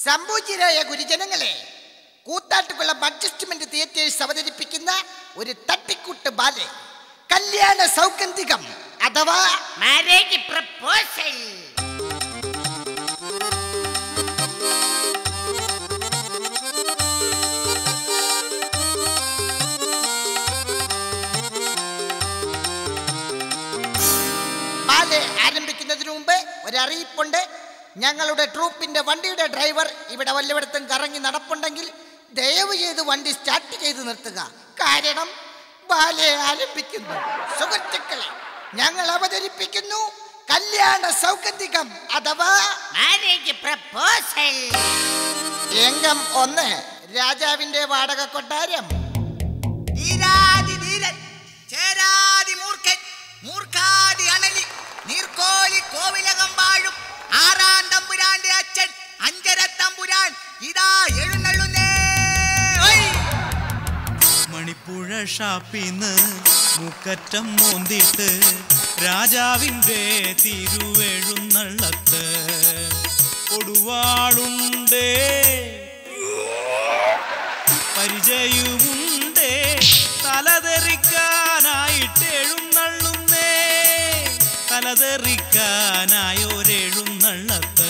സംപൂജ്യരായ ഗുരുജനങ്ങളെ Koothattukulam adjustment theatres അവതരിപ്പിക്കുന്ന ഒരു തട്ടിക്കൂട്ട് ബാലെ കല്യാണ സൗഗന്ധികം അഥവാ മാരേജ് പ്രപ്പോസൽ ബാലെ ആരംഭിക്കുന്നതിന് മുമ്പ് ഒരറിയിപ്പുണ്ട് ഞങ്ങളുടെ ട്രൂപ്പിന്റെ വണ്ടിയുടെ ഡ്രൈവർ ഇവിടെ വല്ലയിടത്തും കറങ്ങി നടപ്പുണ്ടെങ്കിൽ ദയവ് ചെയ്ത് വണ്ടി സ്റ്റാർട്ട് ചെയ്ത് നിർത്തുക കാരണം ബാലെ ആരംഭിക്കുന്നു സുഹൃത്തുക്കളെ ഞങ്ങൾ അവതരിപ്പിക്കുന്നു കല്യാണ സൗഗന്ധികം അഥവാ മാരേജ് പ്രപ്പോസൽ രംഗം ഒന്ന് രാജാവിന്റെ വാടക കൊട്ടാരം ധീരാതി ധീരൻ ചേരാതി മൂർഖൻ മൂർഖാതി അണലി നീർക്കോലി കോവിലകം വാഴും ആറാം തമ്പുരാന്റെ അച്ഛൻ അഞ്ചര തമ്പുരാൻ ഇതാ എഴുന്നള്ളുന്നേ ഹൊയ്! മണിപ്പുഴ ഷാപ്പിന്ന് മുക്കറ്റം മോന്തിട്ട് രാജാവിൻ്റെ തിരുവെഴുന്നള്ളത്ത് കൊടുവാളുണ്ടേ പരിചയവുമുണ്ടേ തലതെറിക്കാനായിട്ട് എഴുന്നള്ളുന്നേ തലതെറിക്കാനായൊരെഴുന്നള്ളത്ത്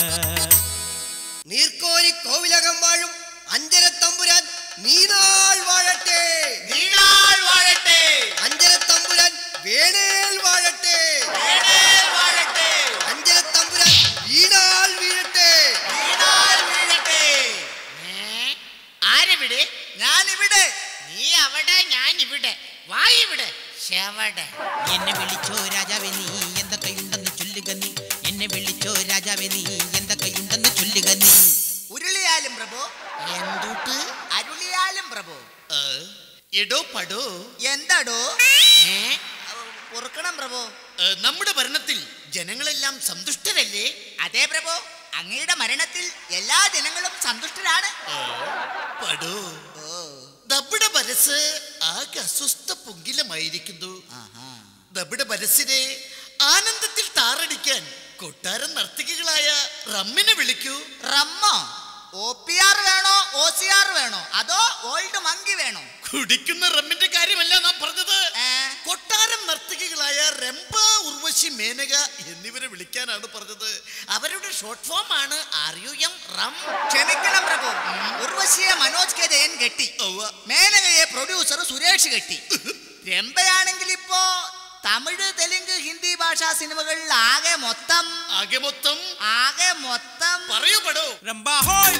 നീർക്കോലി കോവിലകം വാഴും അഞ്ചര തമ്പുരാൻ നീനാൾ വാഴട്ടെ നീണാൾ വാഴട്ടെ അഞ്ചര തമ്പുരാൻ വേണേൽ വാഴട്ടെ വേണേൽ വാഴട്ടെ അഞ്ചര തമ്പുരാൻ വീണാൾ വീഴട്ടെ വീണാൾ വീഴട്ടെ ഏ? ആരെവിടെ ഞാനിവിടെ നീ അവിടെ ഞാൻ ഇവിടെ വാ ഇവിടെ ശവടെ എന്നെ വിളിച്ചോ രാജാവേ നീ എന്തൊക്കെയുണ്ടെന്ന് ചൊല്ലുക നീ എന്നെ വിളിച്ചോ രാജാവേ നീ എന്തൊക്കെയുണ്ടെന്ന് ചൊല്ലുക നീ ഉരുളിയാലും പ്രഭു എന്തുട്ട് അരുളിയാലും പ്രഭു എടോ പടോ എന്താടോ ഏ? പൊറുക്കണം പ്രഭു ഏ, നമ്മുടെ ഭരണത്തിൽ ജനങ്ങളെല്ലാം സന്തുഷ്ടരല്ലേ അതെ പ്രഭു അങ്ങയുടെ മരണത്തിൽ എല്ലാ ജനങ്ങളും സന്തുഷ്ടരാണ് പടോ നമ്മുടെ മനസ്സ് ആകെ അസ്വസ്ഥ പൊങ്കിലമായിരിക്കുന്നു നമ്മുടെ മനസ്സിനെ ആനന്ദത്തിൽ താറടിക്കാൻ കൊട്ടാരം നർത്തകികളായ റമ്മിനെ വിളിക്കൂ റമ്മോ ഒ പി ആർ വേണോ ഒ സി ആർ വേണോ അതോ ഓൾഡ് മങ്കി വേണോ കുടിക്കുന്ന റമ്മിന്റെ കാര്യമല്ല നാം പറഞ്ഞത് ഏ? കൊട്ടാരം നർത്തകികളായ രംഭ ഉർവശി മേനക എന്നിവരെ വിളിക്കാനാണ് പറഞ്ഞത് അവരുടെ ഷോർട്ട് ഫോം ആണ് ആർ യു എം റം ക്ഷമിക്കണം പ്രഭു ഉർവശിയെ മനോജ് കെ ജയൻ കെട്ടി ഔവ്വ. മേനകയെ പ്രൊഡ്യൂസർ സുരേഷ് കെട്ടി രംഭയാണെങ്കിൽ ഇപ്പോ തമിഴ് തെലുങ്ക് ഹിന്ദി ഭാഷാ സിനിമകളിൽ ആകെ മൊത്തം ആകെ മൊത്തം ആകെ മൊത്തം പറയൂ പടോ രംബാഹോയ്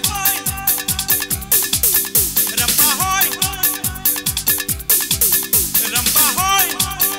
രംബാഹോയ് രംബാഹോയ്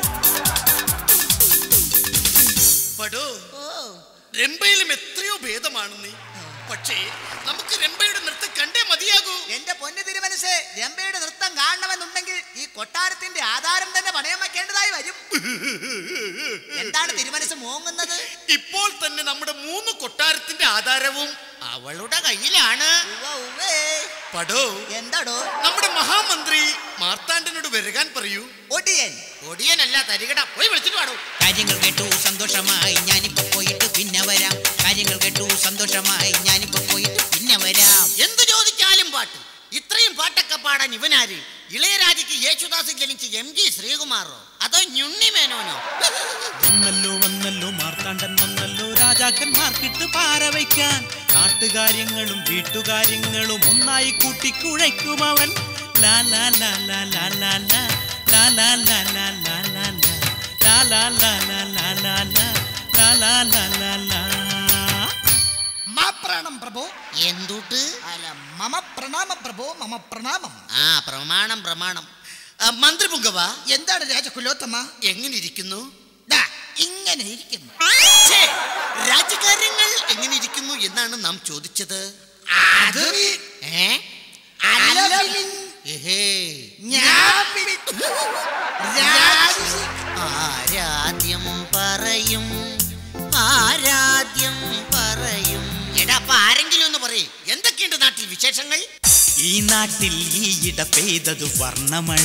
പടോ രംഭയിലും എത്രയോ ഭേദമാണ് നീ പക്ഷേ നമുക്ക് രംഭയുടെ നൃത്തം കണ്ടേ മതിയാകൂ എന്റെ പൊന്നു തിരുമനസ് രംഭയുടെ നൃത്തം കാണണമെന്നുണ്ടെങ്കിൽ ഈ കൊട്ടാരത്തിന്റെ ആധാരം തന്നെ പണയം വെക്കേണ്ടതായി വരും എന്താണ് തിരുമനസ് മോങ്ങുന്നത് ഇപ്പോൾ തന്നെ നമ്മുടെ മൂന്ന് കൊട്ടാരത്തിന്റെ ആധാരവും അവളുടെ കയ്യിലാണ് ഉവ്വ ഉവ്വേ. പടോ എന്താടോ നമ്മുടെ മഹാമന്ത്രി മാർത്താണ്ഡനോട് വരകാൻ പറയൂ ഒടിയൻ ഒടിയനല്ല തരികട പോയി വിളിച്ചിട്ട് പാടൂ കാര്യങ്ങൾ കേട്ടു സന്തോഷമായി ഞാനിപ്പോ പോയിട്ട് പിന്നെ വരാം കാര്യങ്ങൾ കേട്ടു സന്തോഷമായി ഞാനിപ്പോ പോയിട്ട് പിന്നെ വരാം എന്ത് ചോദിച്ചാലും പാട്ട് ഇത്രയും പാട്ടൊക്കെ പാടാൻ ഇവനാര് ഇളയരാജയ്ക്ക് യേശുദാസ് ജനിച്ച് എം ജി ശ്രീകുമാറോ അതോ ഞുണ്ണി മേനോനോ വന്നല്ലോ വന്നല്ലോ മാർത്താണ്ഡൻ വന്നല്ലോ രാജാക്കന്മാർക്കിട്ട് പാര വയ്ക്കാൻ നാട്ടുകാര്യങ്ങളും വീട്ടുകാര്യങ്ങളും ഒന്നായി കൂട്ടിക്കുഴയ്ക്കും അവൻ ലാ ലാ ലാ ലാ ലാ ലാ ലാ. ലാ ലാ ലാ ലാ ലാ ലാ ലാ. ലാ ലാ ലാ ലാ ലാ ലാ ലാ. ലാ ലാ ലാ ലാ ലാ. മാ പ്രണാമം പ്രഭു എന്തുട്ട് അല്ല മമ പ്രണാമം പ്രഭു മമ പ്രണാമം ആ പ്രമാണം പ്രമാണം ആ, മന്ത്രി പുങ്കവ എന്താണ് രാജകുലോത്തമ എങ്ങനെ ഇരിക്കുന്നു ദാ, ഇങ്ങനെ ഇരിക്കുന്നു ഛേ, രാജ്യകാര്യങ്ങൾ എങ്ങനെ ഇരിക്കുന്നു എന്നാണ് നാം ചോദിച്ചത് അത് ഏ അല്ല വിളിൻ. എഹേ ഞാൻ വിളി- രാജി- ആരാധ്യം പറയും ആരാധ്യം പറയും എടാ അപ്പൊ ആരെങ്കിലും ഒന്ന് പറയും എന്തൊക്കെയുണ്ട് നാട്ടിൽ വിശേഷങ്ങൾ ഈ നാട്ടിൽ ഈയിട പെയ്തത് വർണ്ണമഴ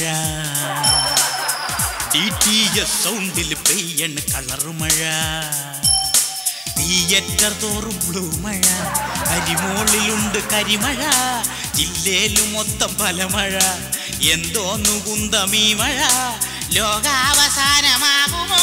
ടി ടി എസ് സൗണ്ടിൽ പെയ്യണ് കളറുമഴ തിയേറ്റർ തോറും ബ്ലൂ മഴ കരിമോളിലുണ്ട് കരിമഴ ജില്ലയിലും മൊത്തം ഫലമഴ എന്തോന്നു കുന്തമീ മഴ ലോകാവസാനമാകുമോ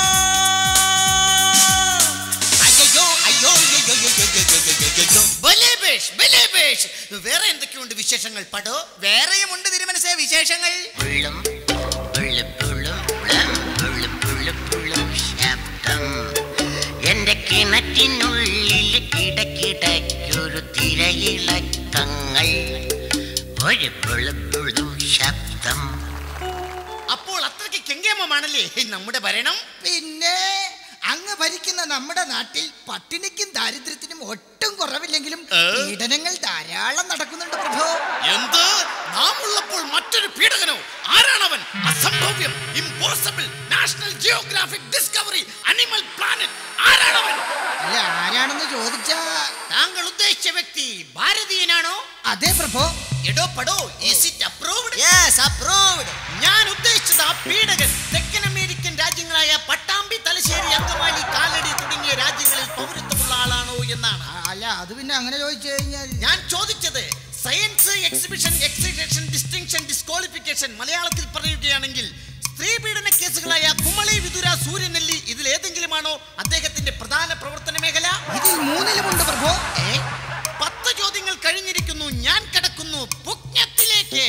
അയ്യോ അയ്യോ അയ്യോ അയ്യോ അയ്യോ അയ്യോ അയ്യോ ബലേബേഷ് ബലേബേഷ് വേറെ എന്തൊക്കെയുണ്ട് വിശേഷങ്ങൾ പടോ വേറെയും ഉണ്ട് തിരുമനസേ വിശേഷങ്ങൾ പുള്ളും പുള്ളു പുള്ളും പുളം പുള്ളു പുള്ളു പുള്ളും ശബ്ദം എന്റെ കിണറ്റിനുള്ളിൽ കിടക്കിടയ്ക്കൊരു തിരയിളക്കങ്ങൾ ഒരു പുള്ളു പുള്ളും ശബ്ദം അപ്പോൾ അത്രയ്ക്ക് കെങ്കേമമാണല്ലേ നമ്മുടെ ഭരണം പിന്നെ അങ്ങ് ഭരിക്കുന്ന നമ്മുടെ നാട്ടിൽ പട്ടിണിക്കും ദാരിദ്ര്യത്തിനും ഒട്ടും കുറവില്ലെങ്കിലും പീഡനങ്ങൾ ധാരാളം നടക്കുന്നുണ്ട് പ്രഭു എന്ത് നാം ഉള്ളപ്പോൾ മറ്റൊരു പീഡകനോ ആരാണവൻ അസംഭവ്യം impossible national geographic discovery animal planet ആരാണവൻ അല്ല ആരാണെന്ന് ചോദിച്ചാ താങ്കൾ ഉദ്ദേശിച്ച വ്യക്തി ഭാരതീയനാണോ അതെ പ്രഭു എടോ പടോ is it approved? Yes approved ഞാൻ ഉദ്ദേശിച്ചത് ആ പീഡകൻ തെക്കൻ അമേരിക്കൻ രാജ്യങ്ങളായ പട്ടാമ്പി തലശ്ശേരി അങ്കമാലി കാലടി തുടങ്ങിയ രാജ്യങ്ങളിൽ പൗരത്വമുള്ള ആളാണോ എന്നാണ് അല്ല അത് പിന്നെ അങ്ങനെ ചോദിച്ചു കഴിഞ്ഞാൽ ഞാൻ ചോദിച്ചത് science exhibition exhibition distinction disqualification മലയാളത്തിൽ പറയുകയാണെങ്കിൽ സ്ത്രീ പീഡന കേസുകളായ കുമളി വിതുര സൂര്യനെല്ലി ഇതിൽ ഏതെങ്കിലുമാണോ അദ്ദേഹത്തിന്റെ പ്രധാന പ്രവർത്തന മേഖല ഇതിൽ മൂന്നിലുമുണ്ട് പ്രഭു ഏ? പത്ത് ചോദ്യങ്ങൾ കഴിഞ്ഞിരിക്കുന്നു ഞാൻ കിടക്കുന്നു പുജ്ഞത്തിലേക്ക്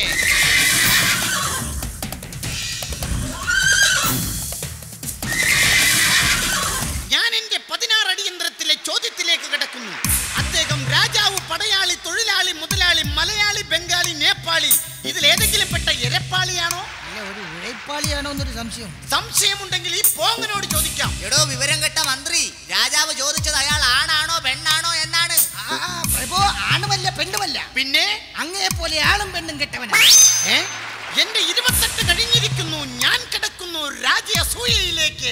ഞാൻ എന്റെ പതിനാറ് അടിയന്തരത്തിലെ ചോദ്യത്തിലേക്ക് കിടക്കുന്നു അദ്ദേഹം രാജാവ് പടയാളി തൊഴിലാളി മുതലാളി മലയാളി ബംഗാളി നേപ്പാളി ഇതിൽ ഏതെങ്കിലും പെട്ട എരപ്പാളിയാണോ അല്ല ഒരു ഉഴപ്പാളിയാണോ എന്നൊരു സംശയം സംശയമുണ്ടെങ്കിൽ ഈ പോങ്ങനോട് ചോദിക്കാം എടോ വിവരം കെട്ട മന്ത്രി രാജാവ് ചോദിച്ചത് അയാൾ ആണാണോ പെണ്ണാണോ എന്നാണ് ആ ആ, പ്രഭു ആണുമല്ല പെണ്ണുമല്ല പിന്നെ അങ്ങയെ പോലെ ആളും പെണ്ണും കെട്ടവനാ ഏ? എന്റെ ഇരുപത്തെട്ട് കഴിഞ്ഞിരിക്കുന്നു ഞാൻ കിടക്കുന്നു രാജ്യ അസൂയയിലേക്ക്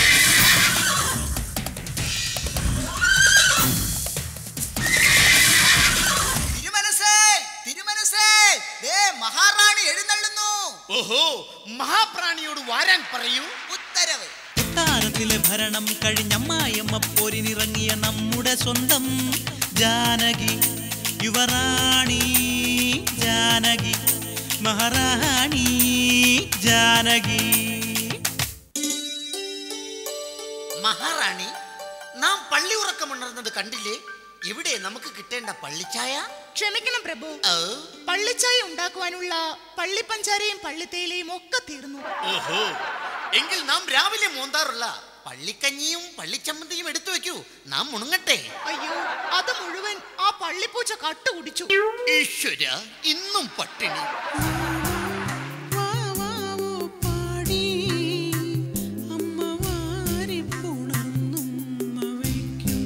തിരുമനസേ തിരുമനസേ ദേ മഹാറാണി എഴുന്നള്ളുന്നു ഓഹോ മഹാപ്രാണിയോട് വാരാൻ പറയൂ ഉത്തരവ് കൊട്ടാരത്തിലെ ഭരണം കഴിഞ്ഞമ്മായമ്മ പോരിനിറങ്ങിയ നമ്മുടെ സ്വന്തം ജാനകി യുവറാണി ജാനകി മഹാറാണി ജാനകി മഹാറാണി നാം പള്ളി ഉറക്കമുണർന്നത് കണ്ടില്ലേ ഇവിടെ നമുക്ക് കിട്ടേണ്ട പള്ളിച്ചായ ക്ഷമിക്കണം പ്രഭു ഓ, പള്ളിച്ചായ ഉണ്ടാക്കുവാനുള്ള പള്ളിപ്പഞ്ചാരയും പള്ളിത്തേയിലയും ഒക്കെ തീർന്നു ഓഹോ എങ്കിൽ നാം രാവിലെ മോന്താറുള്ള പള്ളിക്കഞ്ഞിയും പള്ളിച്ചമ്മന്തിയും എടുത്തു വെക്കൂ നാം മുണങ്ങട്ടെ അയ്യോ അത് മുഴുവൻ ആ പള്ളിപ്പൂച്ച കട്ടു കുടിച്ചു ഈശ്വര ഇന്നും പട്ടിണി വാവാവോ പാടി അമ്മ വാരിപ്പുണർന്നുമ്മ വയ്ക്കും.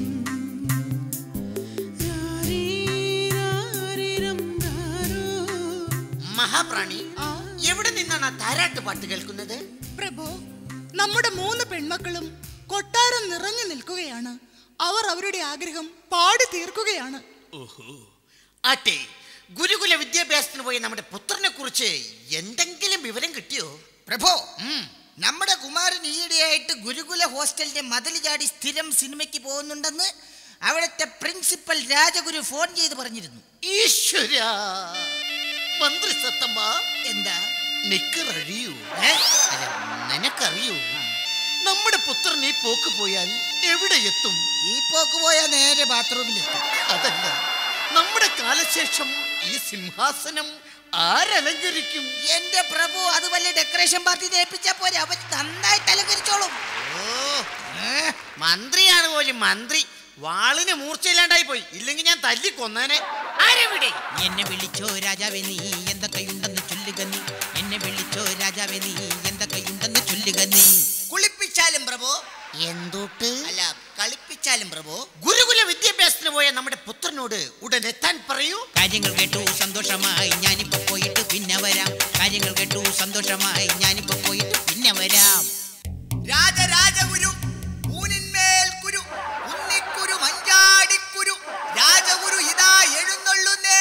രാരീരാരിരം രാരോ. മഹാപ്രാണി ആ എവിടെ നിന്നാണ് ആ താരാട്ട് പാട്ട് കേൾക്കുന്നത് പ്രഭു നമ്മുടെ മൂന്ന് പെൺമക്കളും കൊട്ടാരം നിറഞ്ഞു നിൽക്കുകയാണ് അവർ അവരുടെ ആഗ്രഹം പാടി തീർക്കുകയാണ് ഓഹോ ആട്ടെ ഗുരുകുല വിദ്യാഭ്യാസത്തിന് പോയ നമ്മുടെ പുത്രനെ കുറിച്ച് എന്തെങ്കിലും വിവരം കിട്ടിയോ പ്രഭു ഉം. നമ്മുടെ കുമാരൻ ഈയിടെയായിട്ട് ഗുരുകുല ഹോസ്റ്റലിന്റെ മതിൽ ചാടി സ്ഥിരം സിനിമയ്ക്ക് പോകുന്നുണ്ടെന്ന് അവിടുത്തെ പ്രിൻസിപ്പൽ രാജഗുരു ഫോൺ ചെയ്ത് പറഞ്ഞിരുന്നു ഈശ്വര മന്ത്രി സത്തമ്മ എന്താ നിക്കറഴിയൂ അല്ല നിനക്കറിയൂ നമ്മുടെ പുത്രൻ ഈ പോക്ക് പോയാൽ എവിടെ എത്തും ഈ പോക്ക് പോയാൽ നേരെ ബാത്റൂമിലെത്തും അതല്ല നമ്മുടെ കാലശേഷം ഈ സിംഹാസനം ആരലങ്കരിക്കും എന്റെ പ്രഭു അത് വല്ല ഡെക്കറേഷൻ പാർട്ടി ഏൽപ്പിച്ചാ പോരെ അവൻ നന്നായിട്ട് അലങ്കരിച്ചോളും ഓ മന്ത്രിയാണ് പോലും മന്ത്രി വാളിന് മൂർച്ചയില്ലാണ്ടായി പോയി ഇല്ലെങ്കിൽ ഞാൻ തല്ലി കൊന്നേനെ ആരെവിടെ എന്നെ വിളിച്ചോ രാജാവേ നീ എന്തൊക്കെയുണ്ടെന്ന് ചൊല്ലുക നീ എന്നെ വിളിച്ചോ രാജാവേ നീ എന്തൊക്കെയുണ്ടെന്ന് ചൊല്ലുക നീ കുളിപ്പിച്ചാലും പ്രഭു എന്തോട്ട് അല്ല കളിപ്പിച്ചാലും പ്രഭു ഗുരുകുല വിദ്യാഭ്യാസത്തിന് പോയ നമ്മുടെ പുത്രനോട് ഉടൻ എത്താൻ പറയൂ കാര്യങ്ങൾ കേട്ടു സന്തോഷമായി ഞാനിപ്പോ പോയിട്ട് പിന്നെ വരാം കാര്യങ്ങൾ കേട്ടു സന്തോഷമായി ഞാനിപ്പോ പോയിട്ട് പിന്നെ വരാം രാജരാജഗുരു ഊനിന്മേൽ കുരു ഉണ്ണിക്കുരു മഞ്ചാടിക്കുരു രാജഗുരു ഇതാ എഴുന്നള്ളുന്നേ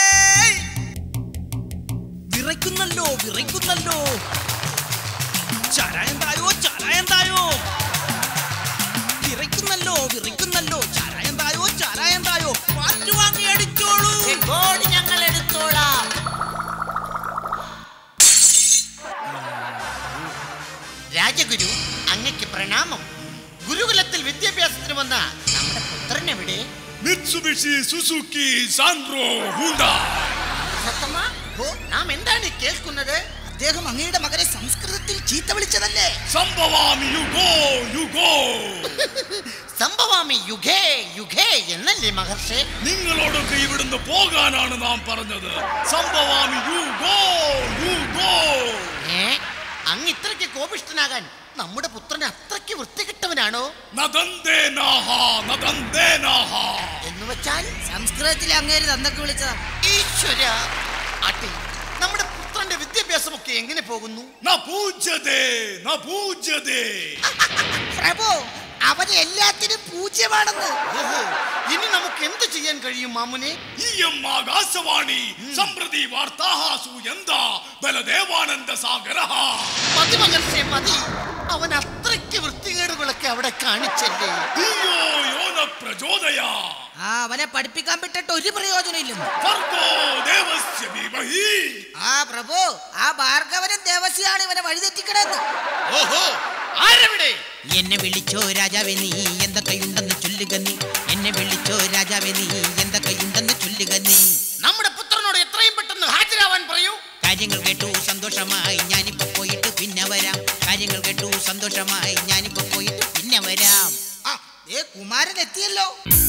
വിറയ്ക്കുന്നല്ലോ വിറയ്ക്കുന്നല്ലോ ചാരായം തായോ ചാരായം തായോ വിറയ്ക്കുന്നല്ലോ വിറയ്ക്കുന്നല്ലോ പ്രണാമം ഗുരുകുലത്തിൽ വിദ്യാഭ്യാസത്തിന് വന്ന നമ്മുടെ പുത്രൻ എവിടെ മിത്സുബിഷി സുസുക്കി സാൻഡ്രോ ഹൂണ്ട സത്തമ്മ ഓ നാം എന്താണ് ഈ കേൾക്കുന്നത് അദ്ദേഹം അങ്ങയുടെ മകനെ സംസ്കൃതത്തിൽ ചീത്ത വിളിച്ചതല്ലേ സംഭവാമി യുഗോ യുഗോ സംഭവാമി യുഗേ യുഗേ എന്നല്ലേ മഹർഷേ നിങ്ങളോടൊക്കെ ഇവിടുന്ന് പോകാനാണ് നാം പറഞ്ഞത് സംഭവാമി യുഗോ യുഗോ ഏ അങ്ങ് ഇത്രയ്ക്ക് കോപിഷ്ഠനാകാൻ നമ്മുടെ പുത്രൻ അത്രയ്ക്ക് വൃത്തികെട്ടവനാണോ നദന്തേനാഹ നദന്തേനാഹ എന്ന് വെച്ചാൽ സംസ്കൃതത്തിൽ അങ്ങേര് തന്നൊക്കെ വിളിച്ചതാ ഈശ്വര ആട്ടെ നമ്മുടെ പുത്രന്റെ വിദ്യാഭ്യാസമൊക്കെ എങ്ങനെ പോകുന്നു ന പൂജ്യതേ ന പൂജ്യതേ പ്രഭു അവന് എല്ലാത്തിനും പൂജ്യമാണെന്ന് ഓഹോ ഇനി നമുക്ക് എന്ത് ചെയ്യാൻ കഴിയും മാമുനെ ഇയം ആകാശവാണി സംപ്രതി വാർത്താഹാസു എന്താ ബലദേവാനന്ദ സാഗരഃ മതി മഹർഷേ മതി അവൻ അത്രയ്ക്ക് വൃത്തികേടുകളൊക്കെ അവിടെ കാണിച്ചല്ലേ ധിയോ യോന പ്രചോദയ ആ അവനെ പഠിപ്പിക്കാൻ വിട്ടിട്ട് ഒരു പ്രയോജനം ഇല്ലെന്ന് ഭർഗോ ദേവസ്യ ധീമഹി ആ പ്രഭു ആ ഭാർഗവനും ദേവസ്യാണ് ഇവനെ വഴിതെറ്റിക്കണെന്ന് ഓഹോ ആരെവിടെ എന്നെ വിളിച്ചോ രാജാവേ നീ എന്തൊക്കെയുണ്ടെന്ന് ചൊല്ലുക നീ എന്നെ വിളിച്ചോ രാജാവേ നീ എന്തൊക്കെയുണ്ടെന്ന് ചൊല്ലുക നീ നമ്മുടെ പുത്രനോട് എത്രയും പെട്ടെന്ന് ഹാജരാവാൻ പറയൂ കാര്യങ്ങൾ കേട്ടു സന്തോഷമായി ഞാനിപ്പോ പോയിട്ട് പിന്നെ വരാം കാര്യങ്ങൾ കേട്ടു സന്തോഷമായി ഞാനിപ്പോ പോയിട്ട് പിന്നെ വരാം ആ ഏ കുമാരൻ എത്തിയല്ലോ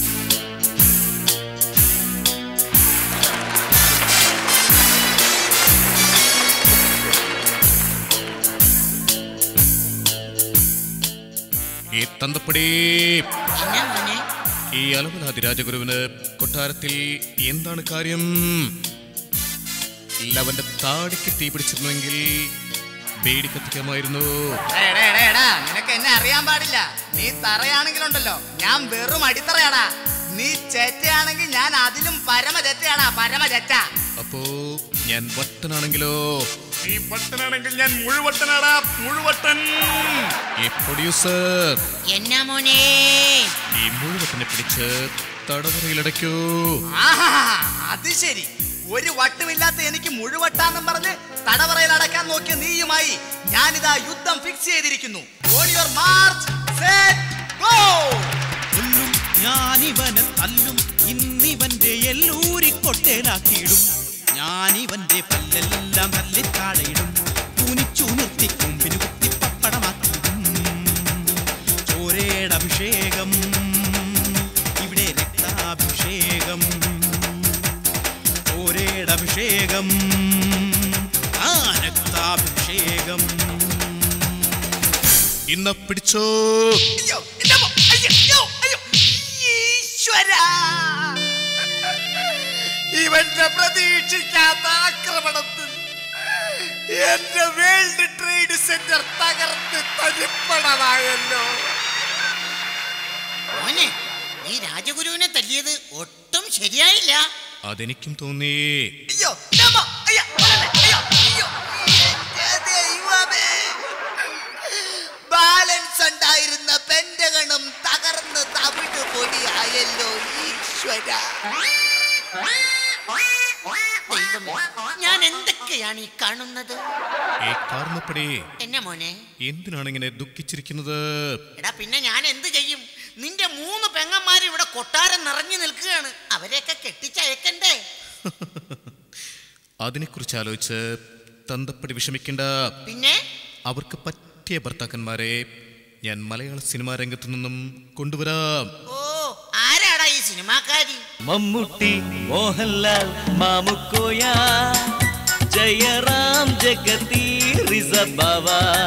ഈ തന്തപ്പടി എന്നാ മോനെ ഈ അലമനാഥി രാജഗുരുവിന് കൊട്ടാരത്തിൽ എന്താണ് കാര്യം ലവന്റെ താടിക്ക് തീ പിടിച്ചിരുന്നുവെങ്കിൽ ബേടി കത്തിക്കാമായിരുന്നു നിനക്ക് എന്നെ അറിയാൻ പാടില്ല നീ തറയാണെങ്കിലുണ്ടല്ലോ ഞാൻ വെറും അടിത്തറയാടാ നീ ചെറ്റയാണെങ്കിൽ ഞാൻ അതിലും പരമ ചെറ്റയാടാ പരമ ചെറ്റ അപ്പോ ഞാൻ വട്ടനാണെങ്കിലോ ഈ വട്ടനാണെങ്കിൽ ഞാൻ മുഴുവട്ടനാടാ മുഴുവട്ടൻ ഈ പ്രൊഡ്യൂസർ എന്നാ മോനെ ഈ മുഴുവട്ടനെ പിടിച്ച് തടവറയിലടയ്ക്കൂ ആഹാ അത് ശരി ഒരു വട്ടുമില്ലാത്ത എനിക്ക് മുഴുവട്ടാന്നും പറഞ്ഞ് തടവറയിൽ അടക്കാൻ നോക്കിയ നീയുമായി ഞാനിതാ യുദ്ധം ഫിക്സ് ചെയ്തിരിക്കുന്നു On your march, set, go! കൊല്ലും ഞാനിവനെ തല്ലും ഇന്നിവന്റെ എല്ലൂരി കൊട്ടേലാക്കിയിടും ഞാനിവന്റെ പല്ലെല്ലാം തല്ലി താഴെയിടും കുനിച്ചു നിർത്തി കൊമ്പിന് കുത്തി പപ്പടമാക്കിയിടും ചോരയുടെ അഭിഷേകം ഇവിടെ രക്താഭിഷേകം ചോരയുടെ അഭിഷേകം ആ രക്താഭിഷേകം ഇന്ന പിടിച്ചോ അയ്യോ, എന്റെ മോ- അയ്യോ, അയ്യോ, അയ്യോ. ഈശ്വരാ! ഇവന്റെ പ്രതീക്ഷിക്കാത്ത ആക്രമണത്തിൽ എന്റെ വേൾഡ് ട്രേഡ് സെന്റർ തകർന്ന് തരിപ്പണമായല്ലോ മോനെ ഈ രാജഗുരുവിനെ തല്ലിയത് ഒട്ടും ശരിയായില്ല അതെനിക്കും തോന്നി അയ്യോ നമോ, അയ്യോ, വരല്ലേ, അയ്യോ, അയ്യോ. എന്റെ ദൈവമേ. ബാലൻസ് ഉണ്ടായിരുന്ന പെൻഡഗണും തകർന്ന് തവിട് പൊടിയായല്ലോ ഈശ്വര ദൈവമേ ഞാൻ എന്തൊക്കെയാണ് ഈ കാണുന്നത് ഈ കാർന്നപ്പടി എന്നെ മോനെ എന്തിനാണ് ഇങ്ങനെ ദുഃഖിച്ചിരിക്കുന്നത് എടാ പിന്നെ ഞാൻ എന്ത് ചെയ്യും നിന്റെ മൂന്ന് പെങ്ങന്മാർ ഇവിടെ കൊട്ടാരം നിറഞ്ഞു നിൽക്കുകയാണ് അവരെയൊക്കെ കെട്ടിച്ചയക്കണ്ടേ അതിനെക്കുറിച്ച് ആലോചിച്ച് തന്തപ്പടി വിഷമിക്കേണ്ട പിന്നെ അവർക്ക് പറ്റിയ ഭർത്താക്കന്മാരെ ഞാൻ മലയാള സിനിമാ രംഗത്തു നിന്നും കൊണ്ടുവരാം ഓ ആരാടാ ഈ സിനിമാക്കാരി മമ്മൂട്ടി മോഹൻലാൽ മാമുക്കോയ ജയറാം ജഗതി റിസബാവ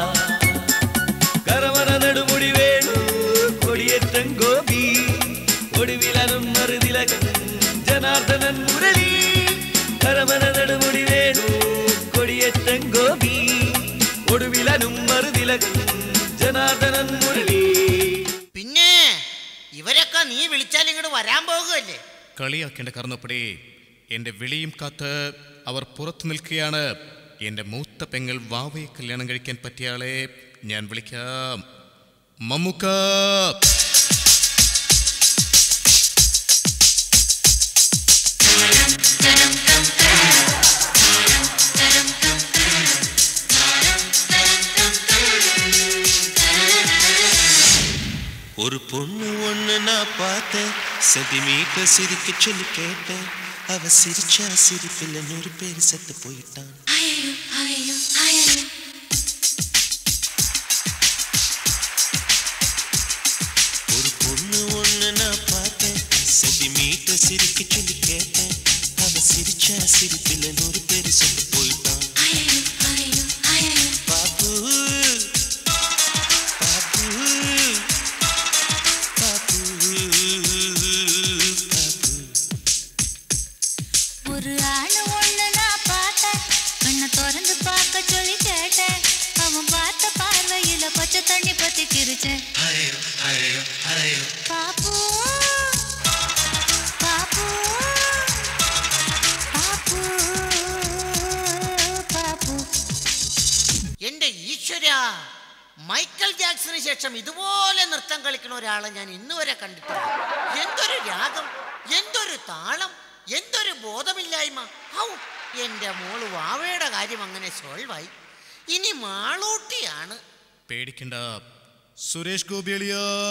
കരമന നെടുമുടി വേണു കൊടിയേറ്റം ഗോപി ഒടുവിലനും മറുതിലകൻ ജനാർദ്ദനൻ മുരളി കരമന നെടുമുടി വേണു കൊടിയേറ്റം ഗോപി ഒടുവിലനും മറുതിലകൻ ജനാർദ്ദനൻ മുരളി പിന്നെ ഇവരൊക്കെ നീ വിളിച്ചാൽ ഇങ്ങോട്ട് വരാൻ പോകുകയല്ലേ കളിയാക്കേണ്ട കാർന്നപ്പടി എന്റെ വിളിയും കാത്ത് അവർ പുറത്തു നിൽക്കുകയാണ് എന്റെ മൂത്ത പെങ്ങൾ വാവയെ കല്യാണം കഴിക്കാൻ പറ്റിയ ആളെ ഞാൻ വിളിക്കാം മമ്മുക്ക ஒரு பொண்ணு ஒண்ணு நான் பார்த்தேன் சென்டிமீட்டர் சிரிக்க சொல்லி கேட்டேன் அவ சிரிச்சா சிரிப்பில் நூறு பேர் செத்து போயிட்டான் ஒரு பொண்ணு ஒண்ணு நான் பார்த்தேன் சென்டிமீட்டர் சிரிக்க சொல்லி கேட்டேன் அவ சிரிச்சா சிரிப்பில் நூறு பேர் செத்து போயிட்டான் பாப்பு பாப்பு பாப்பு பாப்பு ஒரு ஆணு ஒண்ணு நான் பார்த்தேன் கண்ணை திறந்து பார்க்க சொல்லி கேட்டேன் அவன் பார்த்த பார்வையில பச்சை தண்ணி பத்தி கிரிச்சேன் பாப்பு பாப்பு பாப்பு പാപ്പു എന്റെ ഈശ്വര മൈക്കൽ ജാക്സന് ശേഷം ഇതുപോലെ നൃത്തം കളിക്കുന്ന ഒരാളെ ഞാൻ ഇന്ന് വരെ കണ്ടിട്ടില്ല എന്തൊരു രാഗം എന്തൊരു താളം എന്തൊരു ബോധമില്ലായ്മ ഔ എന്റെ മോള് വാവയുടെ കാര്യം അങ്ങനെ സോൾവായി ഇനി മാളൂട്ടിയാണ് പേടിക്കണ്ട സുരേഷ് ഗോപിയളിയ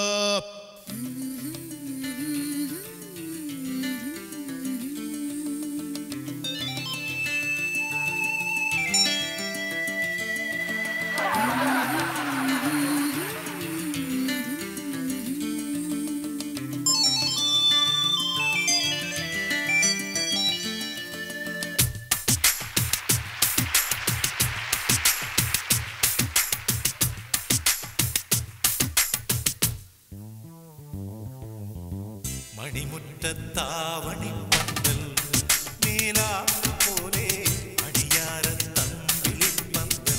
മണിമുറ്റത്താവണി പന്തൽ നീലാ പോലെ അടിയാര തമ്പിളി പന്തൽ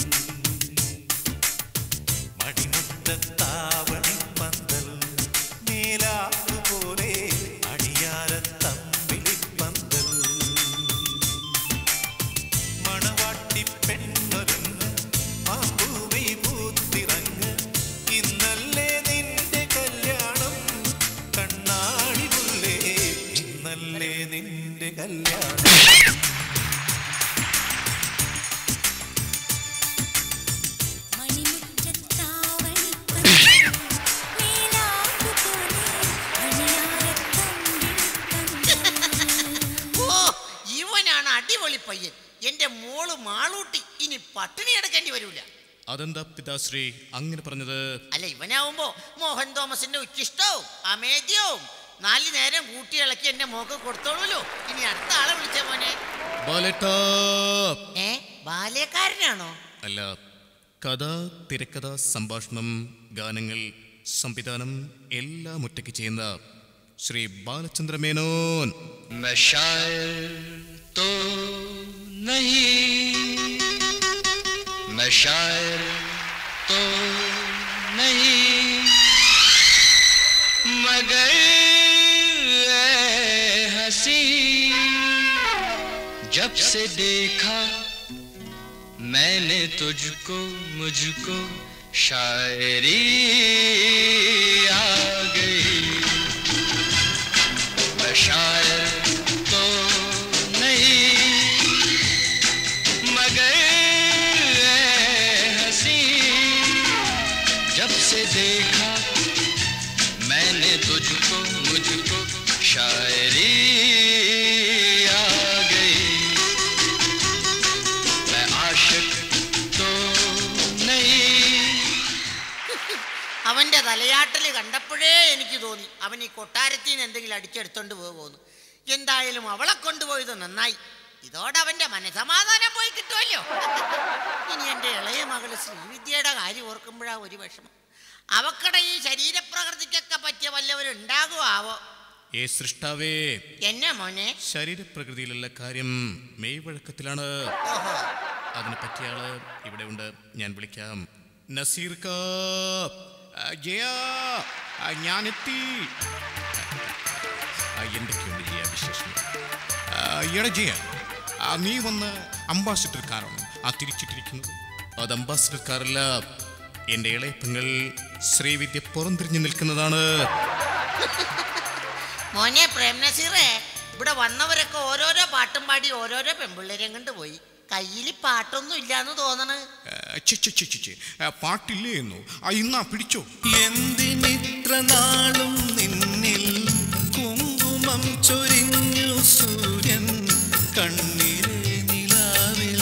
മണിമുറ്റത്താവണി പന്തൽ നീലാ പോലെ അടിയാര തമ്പിളി പന്തൽ മണവാട്ടി പെണ്ണൊരുങ്ങ് ആ ഭൂമി പൂത്തിറങ്ങ് ഇന്നല്ലേ നിന്റെ കല്യാണം കണ്ണാടി മുല്ലേ ഇന്നല്ലേ നിന്റെ കല്യാണം ഓ ഇവനാണ് അടിപൊളി പയ്യൻ എന്റെ മോള് മാളൂട്ടി ഇനി പട്ടിണി എടുക്കേണ്ടി വരൂല അതെന്താ പിതാശ്രീ അങ്ങനെ പറഞ്ഞത് അല്ല ഇവനാവുമ്പോ മോഹൻ തോമസിന്റെ ഉച്ചിഷ്ടവും അമേദ്യവും നാല് നേരം കൂട്ടി ഇളക്കി എന്റെ മോക്ക് കൊടുത്തോളൂല്ലോ ഇനി അടുത്ത ആളെ വിളിച്ച മോനെ ബാലേട്ടാ ഏ ബാല്യക്കാരനാണോ അല്ല കഥ തിരക്കഥ സംഭാഷണം ഗാനങ്ങൾ സംവിധാനം എല്ലാം ഒറ്റയ്ക്ക് ചെയ്യുന്ന ശ്രീ ബാലചന്ദ്ര മേനോൻ मैं शायर तो नहीं मैं शायर तो नहीं मगर ऐ हंसी जब से देखा मैंने तुझको मुझको शायरी आ गई मैं शायर तो नहीं मगर ऐ हंसी जब से देखा मैंने तुझको मुझको शायरी आ गई मैं आशिक तो नहीं അവന്റെ തലയാട്ടല് കണ്ടപ്പോഴേ എനിക്ക് തോന്നി അവൻ ഈ കൊട്ടാരത്തിൽ നിന്ന് എന്തെങ്കിലും അടിച്ചെടുത്തോണ്ട് പോകുമെന്ന് എന്തായാലും അവളെ കൊണ്ടുപോയത് നന്നായി ഇതോടെ അവന്റെ മനസമാധാനം പോയി കിട്ടുമല്ലോ ഇനി എൻ്റെ ഇളയ മകള് ശ്രീവിദ്യയുടെ കാര്യം ഓർക്കുമ്പോഴാ ഒരു വിഷമം അവക്കടെ ഈ ശരീരപ്രകൃതിക്കൊക്കെ പറ്റിയ വല്ലവരും ഉണ്ടാകുമാവോ ഏ സൃഷ്ടാവേ എന്നെ മോനെ ശരീരപ്രകൃതിയിലുള്ള കാര്യം മെയ്വഴക്കത്തിലാണ് അതിനെ പറ്റിയ ആള് ഇവിടെ ഉണ്ട് ഞാൻ വിളിക്കാം നസീർ കാ ആ, ജയ ആ, ഞാനെത്തി ആ, എന്തൊക്കെയുണ്ട് ജയ വിശേഷം ആ, എടാ ജയ ആ, നീ വന്ന് അംബാസിഡർ കാറാണ് ആ തിരിച്ചിട്ടിരിക്കുന്നത് അത് അംബാസിഡർ കാറല്ല എൻ്റെ ഇളയ പെങ്ങൾ ശ്രീവിദ്യ പുറംതിരിഞ്ഞു നിൽക്കുന്നതാണ് മോനെ പ്രേം നസീറേ ഇവിടെ വന്നവരൊക്കെ ഓരോരോ പാട്ടും പാടി ഓരോരോ പെമ്പിള്ളേരെയും കൊണ്ട് പോയി കയ്യിൽ പാട്ടൊന്നും ഇല്ലാന്ന് തോന്നണ് ആ, ഛെ, ഛെ, ഛെ, ഛെ, ഛെ. ആ, പാട്ടില്ലേ എന്നോ ആ ഇന്നാ പിടിച്ചോ എന്തിനിത്ര നാളും നിന്നിൽ കുങ്കുമം ചൊരിഞ്ഞു സൂര്യൻ കണ്ണിലെ നിലാവിൽ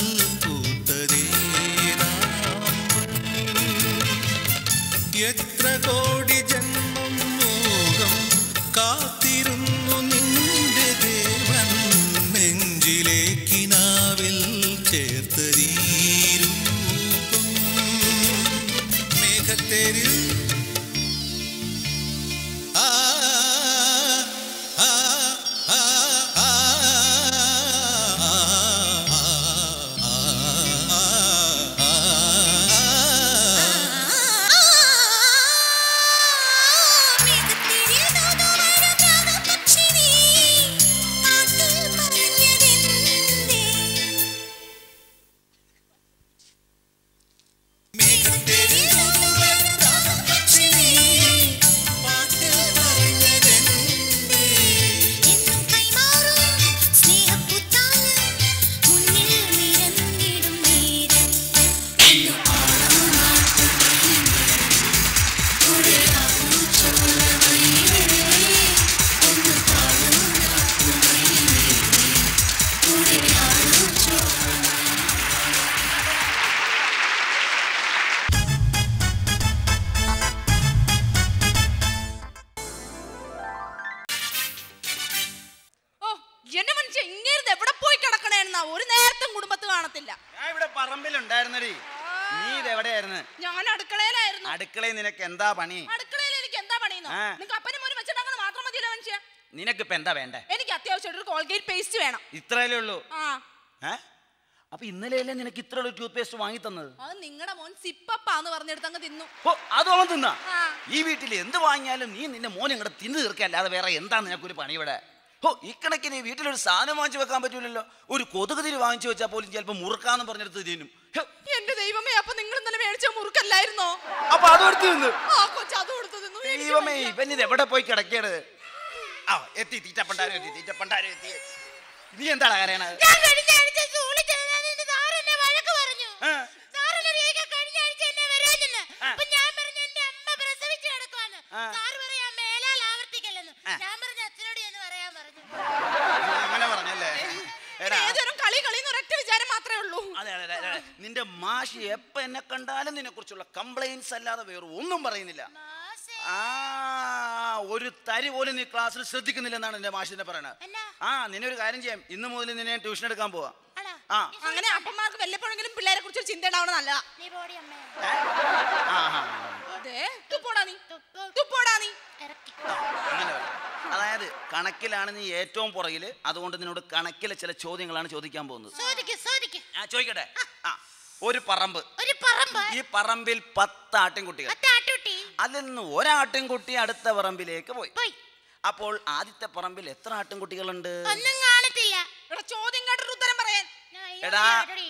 പൂത്തതേരാമ്പൽ എത്ര കോടി ജന്മം മോഹം കാത്തിരുന്നു നിന്റെ ദേവൻ നെഞ്ചിലെ കിനാവിൽ ചേർത്തരീരൂപം മേഘത്തേരിൽ ആ ആ ആ ആ ഓ എന്നെ മനുഷ്യ ഇങ്ങനെ എവിടെ പോയി കിടക്കണേന്നാ ഒരു നേരത്തും കുടുംബത്ത് കാണത്തില്ല ഞാൻ ഇവിടെ പറമ്പിലുണ്ടായിരുന്നടി നീ ഇത് എവിടെയായിരുന്നു ഞാൻ അടുക്കളയിലായിരുന്നു അടുക്കളയിൽ നിനക്ക് എന്താ പണി അടുക്കളയിൽ എനിക്ക് എന്താ പണിയുന്നോ ആ. നിങ്ങൾക്ക് അപ്പനും മോനും വെച്ചിട്ടാക്കുന്നത് മാത്രം മതിയല്ലോ മനുഷ്യ നിനക്കിപ്പോ എന്താ വേണ്ടേ എനിക്ക് അത്യാവശ്യമായിട്ട് ഒരു കോൾഗേറ്റ് പേസ്റ്റ് വേണം ഇത്രയല്ലേ ഉള്ളൂ ആ ഏ അപ്പൊ ഇന്നലെയല്ലേ നിനക്ക് ഇത്ര ഉള്ള ടൂത്ത് പേസ്റ്റ് വാങ്ങി തന്നത് അത് നിങ്ങളുടെ മോൻ സിപ്പപ്പാന്ന് പറഞ്ഞെടുത്ത് അങ്ങ് തിന്നു ഓ അത് അവൻ തിന്നാ ആ. ഈ വീട്ടിൽ എന്ത് വാങ്ങിയാലും നീ നിന്റെ മോൻ ഇങ്ങോട്ട് തിന്നു തീർക്കല്ലാതെ വേറെ എന്താ നിനക്കൊരു പണി ഇവിടെ ഓ ഇക്കണക്കിന് ഈ വീട്ടിലൊരു സാധനം വാങ്ങിച്ചു വെക്കാൻ പറ്റൂലല്ലോ ഒരു കൊതുക് തിരി വാങ്ങിച്ചു വെച്ചാൽ പോലും ചിലപ്പോൾ മുറുക്കാന്ന് പറഞ്ഞെടുത്ത് തിന്നും ഹ്, എന്റെ ദൈവമേ അപ്പൊ നിങ്ങൾ ഇന്നലെ മേടിച്ച മുറുക്കല്ലായിരുന്നോ അപ്പൊ അത് എടുത്ത് തിന്നു ആ കൊച്ചു അത് കൊടുത്തു തിന്നു എനിക്ക് ദൈവമേ വയ്യ. ഇവൻ ഇത് എവിടെ പോയി കിടക്കേണ്ടത് ആ എത്തി തീറ്റപ്പണ്ടാരും എത്തി തീറ്റപ്പണ്ടാരും എത്തി നീ എന്താണ് കരയണത് ഞാൻ കഴിഞ്ഞ ആഴ്ച സ്കൂളിൽ ചെന്നതിന് സാർ എന്നെ വഴക്ക് പറഞ്ഞു ആ. സാർ എന്നോട് ചോദിക്കാൻ കഴിഞ്ഞ ആഴ്ച എന്നെ വരാഞ്ഞെന്ന് അപ്പൊ ഞാൻ പറഞ്ഞു എന്റെ അമ്മ പ്രസവിച്ച് കിടക്കുവാന്ന് ആ. സാർ പറയാ മേലാൽ ആവർത്തിക്കല്ലെന്ന് ആ. ഞാൻ പറഞ്ഞു അച്ഛനോട് എന്ന് പറയാൻ പറഞ്ഞു അങ്ങനെ പറഞ്ഞല്ലേ ഇത് എടാ ഏതൊരു കളി കളി ഒരൊറ്റ വിചാരം മാത്രമേ ഉള്ളൂ അതെ അതെ അതെ, അതെ നിന്റെ മാഷി എപ്പ എന്നെ കണ്ടാലും നിന്നെ കുറിച്ചുള്ള കംപ്ലൈൻസ് അല്ലാതെ വേറെ ഒന്നും പറയുന്നില്ല ആ ഒരു തരി പോലും നീ ക്ലാസ്സിൽ ശ്രദ്ധിക്കുന്നില്ലെന്നാണ് എന്റെ മാഷിനെ പറയണത് ആ നിന്നെ ഒരു കാര്യം ചെയ്യാം ഇന്ന് മുതൽ നിന്നെ ട്യൂഷൻ എടുക്കാൻ പോവാ ആ അങ്ങനെ അപ്പന്മാർക്ക് വല്ലപ്പോഴെങ്കിലും പിള്ളേരെ കുറിച്ച് ഒരു ചിന്ത ഉണ്ടാവണം നല്ലതാ നീ പോടി അമ്മേ ആ ആ, അതെ തുപ്പോടാ നീ തുപ്പോടാ നീ ആ, അങ്ങനെ പറ. അതായത് കണക്കിലാണ് നീ ഏറ്റവും പുറകില് അതുകൊണ്ട് നിന്നോട് കണക്കിലെ ചില ചോദ്യങ്ങളാണ് ചോദിക്കാൻ പോകുന്നത് ചോദിക്ക് ചോദിക്ക് ആ ചോദിക്കട്ടെ ആ ഒരു പറമ്പ് ഒരു പറമ്പ് ഈ പറമ്പിൽ പത്ത് ആട്ടിൻകുട്ടികൾ താട്ടുട്ടി അതിൽ നിന്ന് ഒരാട്ടിൻകുട്ടി അടുത്ത പറമ്പിലേക്ക് പോയി പോയി അപ്പോൾ ആദ്യത്തെ പറമ്പിൽ എത്ര ആട്ടിൻകുട്ടികളുണ്ട് ഒന്നും കാണത്തില്ല എടാ ചോദ്യം കേട്ടൊരു ഉത്തരം പറയാൻ എടാ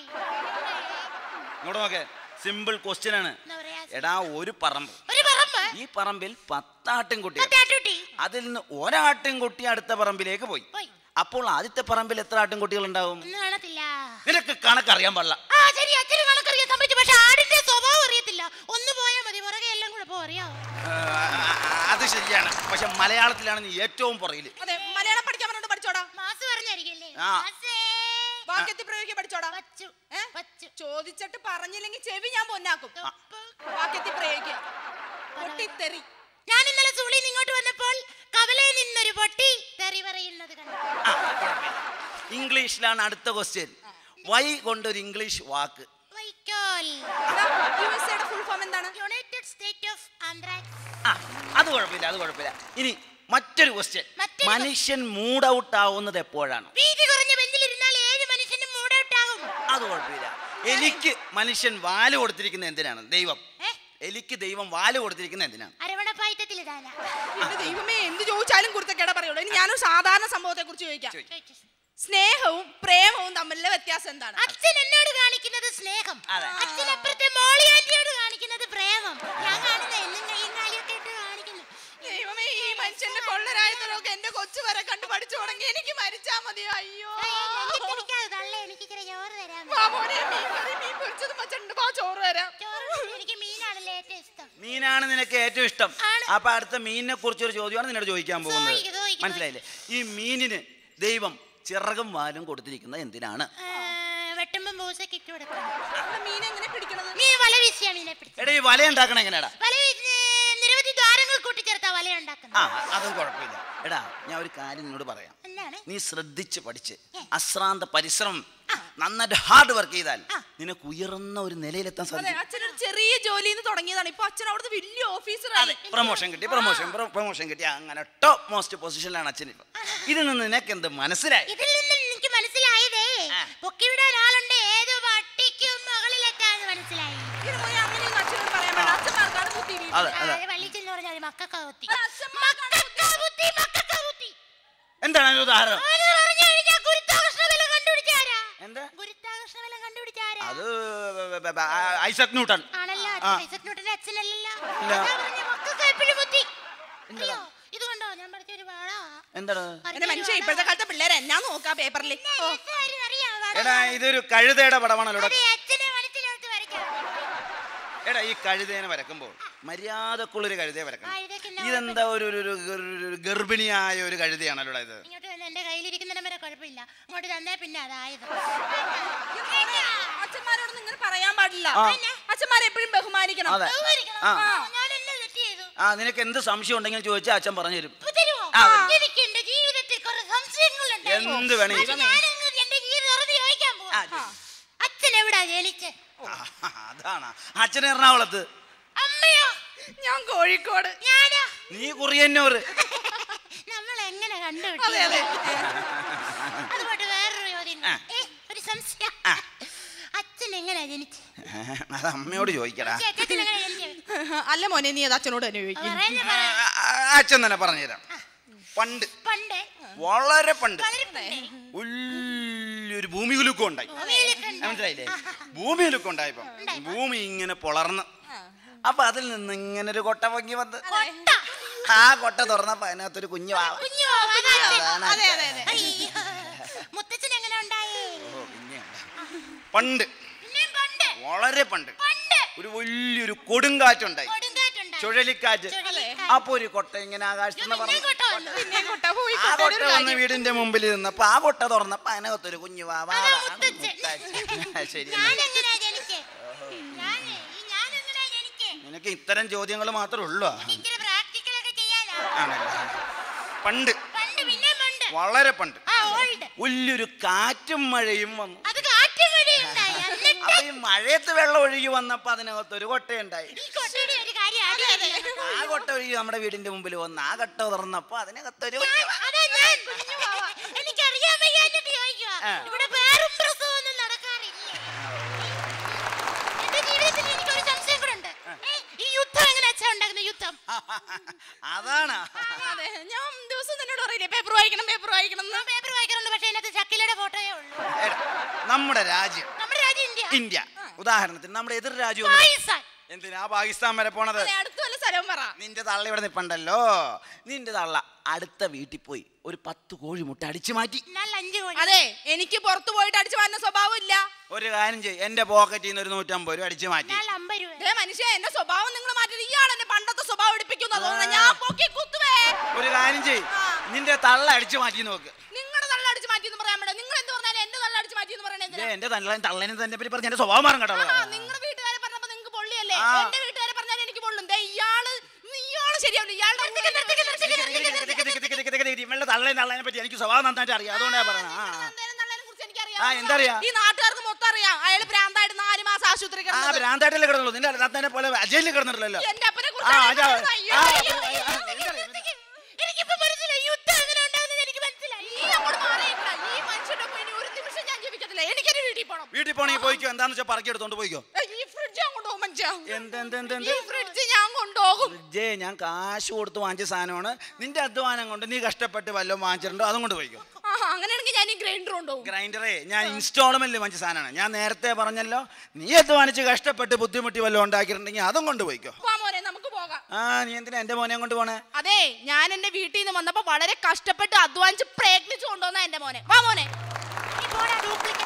ഇങ്ങോട്ട് നോക്കേ സിമ്പിൾ ക്വസ്റ്റ്യൻ ആണ് എന്താ പറയാ എടാ ഒരു പറമ്പ് ഒരു പറമ്പ് ഈ പറമ്പിൽ പത്താട്ടിൻകുട്ടികൾ താട്ടുട്ടി അതിൽ നിന്ന് ഒരാട്ടിൻകുട്ടി അടുത്ത പറമ്പിലേക്ക് പോയി പോയി അപ്പോൾ ആദ്യത്തെ പറമ്പിൽ എത്ര ആട്ടിൻകുട്ടികൾ ഉണ്ടാവും ഒന്നും കാണത്തില്ല നിനക്ക് കണക്കറിയാൻ പാടില്ല ആ ശരി അച്ഛന് കണക്കറിയാൻ സംബന്ധിച്ചു പക്ഷെ ആടിന്റെ സ്വഭാവം അറിയത്തില്ല ഒന്ന് പോയാൽ മതി പുറകെ എല്ലാം കൂടെ പോ അറിയാവോ ആ, അത് ശരിയാണ് പക്ഷെ മലയാളത്തിലാണ് നീ ഏറ്റവും പുറകില് അതെ മലയാളം പഠിക്കാൻ പറഞ്ഞോണ്ട് പഠിച്ചോടാ മാസ് പറഞ്ഞായിരിക്കല്ലേ ആ. വാക്യത്തിൽ പ്രയോഗിക്കാൻ പഠിച്ചോടാ വച്ചു ഏ? ചോദിച്ചിട്ട് പറഞ്ഞില്ലെങ്കിൽ ചെവി ഞാൻ പൊന്നാക്കും വാക്യത്തിൽ പ്രയോഗിക്കുക പൊട്ടിത്തെറി ഞാൻ ഇന്നലെ സുളിൽ നിന്ന് ഇങ്ങോട്ട് വന്നപ്പോൾ കവലയിൽ നിന്നൊരു പൊട്ടി തെറി പറയുന്നത് കണ്ടു ഇംഗ്ലീഷിലാണ് അടുത്ത ക്വസ്റ്റ്യൻ വൈ കൊണ്ടൊരു ഇംഗ്ലീഷ് വാക്ക് വൈക്കോൽ യു എസ് എയുടെ ഫുൾ ഫോം എന്താണ് യുണൈറ്റഡ് സ്റ്റേറ്റ് ഓഫ് ആന്ത്രാക്സ് ആ അത് കുഴപ്പമില്ല അത് കുഴപ്പമില്ല ഇനി മറ്റൊരു ക്വസ്റ്റ്യൻ മറ്റൊരു മനുഷ്യൻ മൂഡ് ഔട്ട് ആവുന്നത് എപ്പോഴാണ് വീതി കുറഞ്ഞ ബെഞ്ചിലിരുന്നാൽ ഏഴ് മനുഷ്യനും മൂഡ് ഔട്ട് ആകും അത് കുഴപ്പമില്ല എലിക്ക് മനുഷ്യൻ വാല് കൊടുത്തിരിക്കുന്നത് എന്തിനാണ് ദൈവം ഏ? എലിക്ക് ദൈവം വാല് കൊടുത്തിരിക്കുന്നത് എന്തിനാണ് അരവണപ്പായത്തത്തിൽ ഇടാനാ എന്റെ ദൈവമേ എന്ത് ചോദിച്ചാലും കുറിച്ചൊക്കെടാ പറയുള്ളൂ ഇനി ഞാനൊരു സാധാരണ സംഭവത്തെ കുറിച്ച് ചോദിക്കാം ചോദിച്ചു. സ്നേഹവും പ്രേമവും തമ്മിലുള്ള വ്യത്യാസം എന്താണ് അച്ഛൻ എന്നോട് കാണിക്കുന്നത് സ്നേഹം അതെ. അച്ഛൻ അപ്പുറത്തെ മോളി ആന്റിയോട് കാണിക്കുന്നത് പ്രേമം ഞാൻ കാണുന്ന എന്നും കൈയും കാലിയൊക്കെ ഇട്ട് കാണിക്കുന്നു ദൈവമേ ഈ മനുഷ്യന്റെ കൊള്ളരായത്തിലൊക്കെ എന്റെ കൊച്ചു വരെ കണ്ടു പഠിച്ചു തുടങ്ങി എനിക്ക് മരിച്ചാ മതിയോ അയ്യോ എനിക്കത് തള്ള എനിക്ക് ഇച്ചിരി ചോറ് തരാൻ വാ മോനെ, മീൻ കറി, മീൻ പൊരിച്ചതും വെച്ചിട്ടുണ്ട്. വാ, ചോറ് തരാം ചോറ് എനിക്ക് മീനാണല്ലേ ഏറ്റവും ഇഷ്ടം മീനാണ് നിനക്ക് ഏറ്റവും ഇഷ്ടം ആണ് അപ്പൊ അടുത്ത മീനിനെ കുറിച്ചൊരു ചോദ്യമാണ് നിന്നോട് ചോദിക്കാൻ പോകുന്നത് ചോദിക്ക്, ചോദിക്ക്, മനസ്സിലായില്ലേ ഈ മീനിന് ദൈവം ചിറകും വാലും കൊടുത്തിരിക്കുന്നത് എന്തിനാണ് വെട്ടുമ്പം ബൂസൊക്കെ ഇട്ട് കൊടുക്കണം മീൻ എങ്ങനെ പിടിക്കണത് മീൻ വല വീശിയാ മീനെ പിടിക്കും എടാ ഈ വല ഉണ്ടാക്കണ എങ്ങനെയാടാ വല വീശി നിരവധി ദ്വാരങ്ങൾ കൂട്ടിച്ചേർത്താ വല ഉണ്ടാക്കുന്നത് ആ അതും കുഴപ്പമില്ല എടാ ഞാൻ ഒരു കാര്യം നിന്നോട് പറയാം എന്താണ് നീ ശ്രദ്ധിച്ച് പഠിച്ച് അശ്രാന്ത പരിശ്രമം നന്നായിട്ട് ഹാർഡ് വർക്ക് ചെയ്താൽ നിനക്ക് ഉയർന്ന ഒരു നിലയിലെത്താൻ അതെ സാധിക്കും അച്ഛനൊരു ചെറിയ ജോലിയിൽ നിന്ന് തുടങ്ങിയതാണ് ഇപ്പൊ അച്ഛൻ അവിടുത്തെ വലിയ ഓഫീസറായി പ്രൊമോഷൻ കിട്ടി പ്രൊമോഷൻ പ്രൊമോഷൻ കിട്ടി അങ്ങനെ ടോപ്പ് മോസ്റ്റ് പൊസിഷനിലാണ് അച്ഛൻ ഇപ്പൊ ഇതിൽ നിന്ന് നിനക്ക് എന്ത് മനസ്സിലായി ഇതിൽ നിന്ന് എനിക്ക് മനസ്സിലായതേ പൊക്കിവിടാൻ ആളുണ്ട് ഏത് പട്ടിക്കും മുകളിലെത്താന്ന് മനസ്സിലായി അതെ അതെ വള്ളിച്ചെന്ന് പറഞ്ഞാൽ മക്കക്ക കുത്തി മക്കക്ക കുത്തി മക്കക്ക കുത്തി എന്താണ് അതിന്റെ ഉദാഹരണം അവന് പറഞ്ഞു കഴിഞ്ഞാൽ ഗുരുത്വാകർഷണ ബലം കണ്ടുപിടിച്ചാരാ എന്താ ഗുരുത്വാകർഷണ ബലം കണ്ടുപിടിച്ചാരാ അത് ബ- ബ- ബ- ഐസക് ന്യൂട്ടൺ ആണല്ലോ ആ. ഐസക് ന്യൂട്ടന്റെ അച്ഛനല്ലല്ലോ ഇല്ല. അതാ പറഞ്ഞ മക്കൾക്ക് എപ്പോഴും ബുദ്ധി അയ്യോ ഇത് കണ്ടോ ഞാൻ പഠിച്ചൊരു പാടാ എന്താണ് എന്റെ മനുഷ്യ ഇപ്പോഴത്തെ കാലത്തെ പിള്ളേരെ എന്നാ നോക്കാം പേപ്പറിൽ എടാ ഇതൊരു കഴുതയുടെ പടമാണല്ലോ ഇവിടെ. അച്ഛനെ മനസ്സിലോട്ട് വരയ്ക്കാം എടാ ഈ കഴുതേനെ വരക്കുമ്പോൾ മര്യാദക്കുള്ളൊരു കഴുതയെ വരക്കണം കഴുതയ്ക്ക് എന്നാ ഇതെന്താ ഒരു ഒരു- ഒരു ഒരു- ഒരു ഗർഭിണിയായ ഒരു കഴുതയാണല്ലോ ഇത് ഇങ്ങോട്ട് വന്ന് എന്റെ കയ്യിലിരിക്കുന്നിടം വരെ കുഴപ്പമില്ല അങ്ങോട്ട് തന്നേ പിന്നെ അതായത് അച്ഛന്മാരോട് നിങ്ങൾ പറയാൻ പാടില്ല ആ. അച്ഛന്മാരെ എപ്പോഴും ബഹുമാനിക്കണം അതെ. ബഹുമാനിക്കണം. ആ. ആ. ഞാൻ എന്നെ തെറ്റ് ചെയ്തു ആ നിനക്ക് എന്ത് സംശയം ഉണ്ടെങ്കിലും ചോദിച്ചാൽ അച്ഛൻ പറഞ്ഞു തരും ഇപ്പൊ തരുമോ ആ. എനിക്ക് എന്റെ ജീവിതത്തിൽ കുറെ സംശയങ്ങളുണ്ട് എന്ത് വേണേ പക്ഷെ ഞാനങ്ങ് എന്റെ ജീവിതം അറിഞ്ഞ് ചോദിക്കാൻ പോവാ അച്ഛൻ എവിടാ ജനിച്ച് അതാണ് അച്ഛൻ എറണാകുളത്ത് അമ്മയോ ഞാൻ കോഴിക്കോട് ഞാനോ നീ കുറിയന്നൂറ് നമ്മൾ എങ്ങനെ അതെ, കണ്ടുപിടിച്ചു അതെ. അതുകൊണ്ട് വേറൊരു ചോദ്യം ഏ, ഒരു സംശയം അച്ഛൻ എങ്ങനെയാ ജനിച്ചത് അത് അമ്മയോട് ചോദിക്കടാ അച്ഛൻ എങ്ങനെയാ ജനിച്ചത് അല്ല മോനെ നീ അത് അച്ഛനോട് തന്നെ ചോദിക്കും പറയുന്ന പറ ആ, അച്ഛൻ തന്നെ പറഞ്ഞുതരാം പണ്ട് പണ്ട് വളരെ പണ്ട് വളരെ പണ്ട് വലിയൊരു ഭൂമി കുലുക്കം ഉണ്ടായി ഭൂമിയിലൊക്കെ മനസ്സിലായില്ലേ ഭൂമി കുലുക്കം ഉണ്ടായപ്പോ ഭൂമി ഇങ്ങനെ പൊളർന്ന് അപ്പൊ അതിൽ നിന്ന് ഇങ്ങനെ ഒരു കൊട്ട പൊങ്ങി വന്ന് ആ കൊട്ട തുറന്നപ്പോ അതിനകത്തൊരു കുഞ്ഞു വാവ കുഞ്ഞു വാവ, അതാണ്. അതാണ് അതെ, അതെ, അതെ. അയ്യോ. മുത്തച്ഛൻ എങ്ങനെ ഉണ്ടായേ ഓ, പിന്നെ പണ്ട് പിന്നെ പണ്ട് വളരെ പണ്ട് പണ്ട് ഒരു വലിയൊരു കൊടുങ്കാറ്റുണ്ടായി കൊടുങ്കാറ്റുണ്ടായി. ചുഴലിക്കാറ്റ് ചുഴലിക്കാറ്റ്. അപ്പൊ ഒരു കൊട്ട ഇങ്ങനെ ആകാശത്തുനിന്ന് പറഞ്ഞു കൊട്ട വന്നു. പോയി ആ കൊട്ട വന്ന് വീടിന്റെ മുമ്പിൽ നിന്നപ്പോ ആ കൊട്ട തുറന്നപ്പോ അതിനകത്തൊരു കുഞ്ഞു വാവ ശരി ഞാൻ എങ്ങനെയാ ജനിച്ചേ ഞാനേ ഈ ഞാൻ എങ്ങനെയാ ജനിച്ചേ നിനക്ക് ഇത്തരം ചോദ്യങ്ങൾ മാത്രമേ ഉള്ളൂ ഇച്ചിരി പ്രാക്ടിക്കലൊക്കെ ചെയ്യാനാ ആണല്ലേ പണ്ട് പണ്ട് പിന്നെ പണ്ട് വളരെ പണ്ട് ആ ഓൾഡ് വലിയൊരു കാറ്റും മഴയും വന്നു അത് കാറ്റ് മഴയുണ്ടായി എന്നിട്ട് അപ്പൊ ഈ മഴയത്ത് വെള്ളം ഒഴുകി വന്നപ്പോ അതിനകത്ത് ഒരു കൊട്ടയുണ്ടായി ഈ കൊട്ടയുടെ ഒരു കാര്യം ആദ്യം അറിയണം. ആ കൊട്ട ഒഴുകി നമ്മുടെ വീടിന്റെ മുമ്പിൽ വന്ന് ആ കൊട്ട തുറന്നപ്പോ അതിനകത്തൊരു ഞാൻ- അതാ ഞാൻ കുഞ്ഞു വാവ. എനിക്കറിയാൻ വയ്യാഞ്ഞിട്ട് ചോദിക്കുവാ. ആ. ഇവിടെ പേരും പ്രസവം ഒന്നും നടക്കാറില്ല എന്റെ ജീവിതത്തിൽ എനിക്കൊരു സംശയം കൂടെ ഉണ്ട് ഏ, ഈ യുദ്ധം എങ്ങനെ അച്ഛൻ ഉണ്ടാക്കുന്ന യുദ്ധം അതാണ് അതെ ഞാൻ ദിവസം നിന്നോട് പറയില്ലേ പേപ്പർ വായിക്കണം പേപ്പർ വായിക്കണം എന്ന്. പേപ്പർ വായിക്കാറുണ്ട് പക്ഷേ അതിനകത്ത് ശക്കിലയുടെ ഫോട്ടോയേ ഉള്ളൂ എടാ, നമ്മുടെ രാജ്യം നമ്മുടെ രാജ്യം ഇന്ത്യ ഇന്ത്യ ഉദാഹരണത്തിന് നമ്മുടെ എതിർ രാജ്യം ഒന്ന് പാകിസ്ഥാൻ എന്തിനാ പാകിസ്ഥാൻ വരെ പോണത് അതെ, അടുത്ത വല്ല സ്ഥലവും പറ നിന്റെ തള്ള ഇവിടെ നിപ്പണ്ടല്ലോ നിന്റെ തള്ള അടുത്ത വീട്ടിൽ പോയി ഒരു പത്ത് കോഴി മുട്ട അടിച്ചു മാറ്റി നല്ല അഞ്ചു കോഴി അതെ എനിക്ക് പുറത്തു പോയിട്ട് അടിച്ചു വരുന്ന സ്വഭാവം ഇല്ല ഒരു കാര്യം ചെയ്യും എന്റെ പോക്കറ്റിൽ നിന്ന് ഒരു നൂറ്റമ്പത് രൂപ അടിച്ചു മാറ്റി നല്ല അമ്പത് രൂപ ദേ മനുഷ്യ എന്റെ സ്വഭാവം നിങ്ങൾ മാറ്റി ഇയാൾ എന്റെ പണ്ടത്തെ സ്വഭാവം എടുപ്പിക്കുന്ന തോന്നുന്നു ഞാൻ പൊക്കി കുത്തുവേ ഒരു കാര്യം ചെയ്യും നിന്റെ തള്ള അടിച്ചു മാറ്റി നോക്ക് നിങ്ങളുടെ തള്ള അടിച്ചു മാറ്റി എന്ന് പറയാൻ പറ്റില്ല നിങ്ങൾ എന്ത് പറഞ്ഞാലും എന്റെ തള്ള അടിച്ചു മാറ്റി എന്ന് പറയണേ ദേ, എന്റെ തള്ള തള്ളനെ തന്നെ പറ്റി പറഞ്ഞ എന്റെ സ്വഭാവം മാറും കേട്ടോ നിങ്ങളുടെ വീട്ടുകാരെ പറഞ്ഞപ്പോ നിങ്ങൾക്ക് പൊള്ളിയല്ലേ ആ. എന്റെ വീട്ടുകാരെ പറഞ്ഞാൽ എനിക്ക് പൊള്ളും ദേ ഇയാള് ഇയാള് ശരിയാവില്ല ഇയാളുടെ ഇവളുടെ തള്ളനെ തള്ളനെ പറ്റി എനിക്ക് സ്വഭാവം നന്നായിട്ട് അറിയാം അതുകൊണ്ടാ പറയണ ആ ആ. ആ, എന്താ അറിയാ? ഈ നാട്ടുകാർക്ക് മൊത്തം അറിയാം അയാള് ഭ്രാന്തായിട്ട് നാല് മാസം ആശുപത്രി ആ കിടന്നത്. ഭ്രാന്തായിട്ടല്ലേ കിടന്നുള്ളൂ നിന്റെ തത്തനെ പോലെ അജയിലിൽ കിടന്നിട്ടില്ലല്ലോ എന്റെ അപ്പനെ ആ, കുറിച്ച് അതാ. അയ്യോ, ആ, അയ്യോ, ആ, അയ്യോ. എനിക്കിപ്പോ മനസ്സിലായി യുദ്ധം എങ്ങനെ ഉണ്ടാകുന്നത് എനിക്ക് മനസ്സിലായി ഈ അങ്ങോട്ട് മാറിയേക്കടാ. ഈ മനുഷ്യന്റെ ഒപ്പം ഇനി ഒരു നിമിഷം ഞാൻ ജീവിക്കത്തില്ല എനിക്കെന്റെ വീട്ടിൽ പോണം വീട്ടിൽ പോണെങ്കിൽ പോയിക്കോ എന്താന്ന് വെച്ചാൽ പറക്കി എടുത്തോണ്ട് പോയിക്കോ ഏയ്, ഈ ഫ്രിഡ്ജ് ഞാൻ കൊണ്ടുപോകും മനുഷ്യ എന്ത് എന്ത് എന്ത് എന്ത് ഈ ഫ്രിഡ്ജ് ഞാൻ കൊണ്ടുപോകും ജേ ഞാൻ കാശ് കൊടുത്ത് വാങ്ങിച്ച സാധനമാണ് നിന്റെ അധ്വാനം കൊണ്ട് നീ കഷ്ടപ്പെട്ട് വല്ലതും വാങ്ങിച്ചിട്ടുണ്ടോ അതും കൊണ്ട് പോയിക്കോ ആ അങ്ങനെയാണെങ്കിൽ ഞാൻ ഈ ഗ്രൈൻഡർ കൊണ്ടുപോകും ഗ്രൈൻഡറേ ഞാൻ ഇൻസ്റ്റാൾമെന്റിൽ വാങ്ങിച്ച സാധനമാണ് ഞാൻ നേരത്തെ പറഞ്ഞല്ലോ നീ അധ്വാനിച്ച് കഷ്ടപ്പെട്ട് ബുദ്ധിമുട്ടി വല്ലതും ഉണ്ടാക്കിയിട്ടുണ്ടെങ്കിൽ അതും കൊണ്ട് പോയിക്കോ വാ മോനെ നമുക്ക് പോകാം ആ നീ എന്തിനാ എന്റെ മോനെ കൊണ്ട് പോണേ അതെ ഞാൻ എന്റെ വീട്ടിൽ നിന്ന് വന്നപ്പോ വളരെ കഷ്ടപ്പെട്ട് അധ്വാനിച്ച് പ്രയത്നിച്ചു കൊണ്ടുവന്ന എന്റെ മോനെ വാ മോനെ നീ പോടാ ഡ്യൂപ്ലിക്കേറ്റ്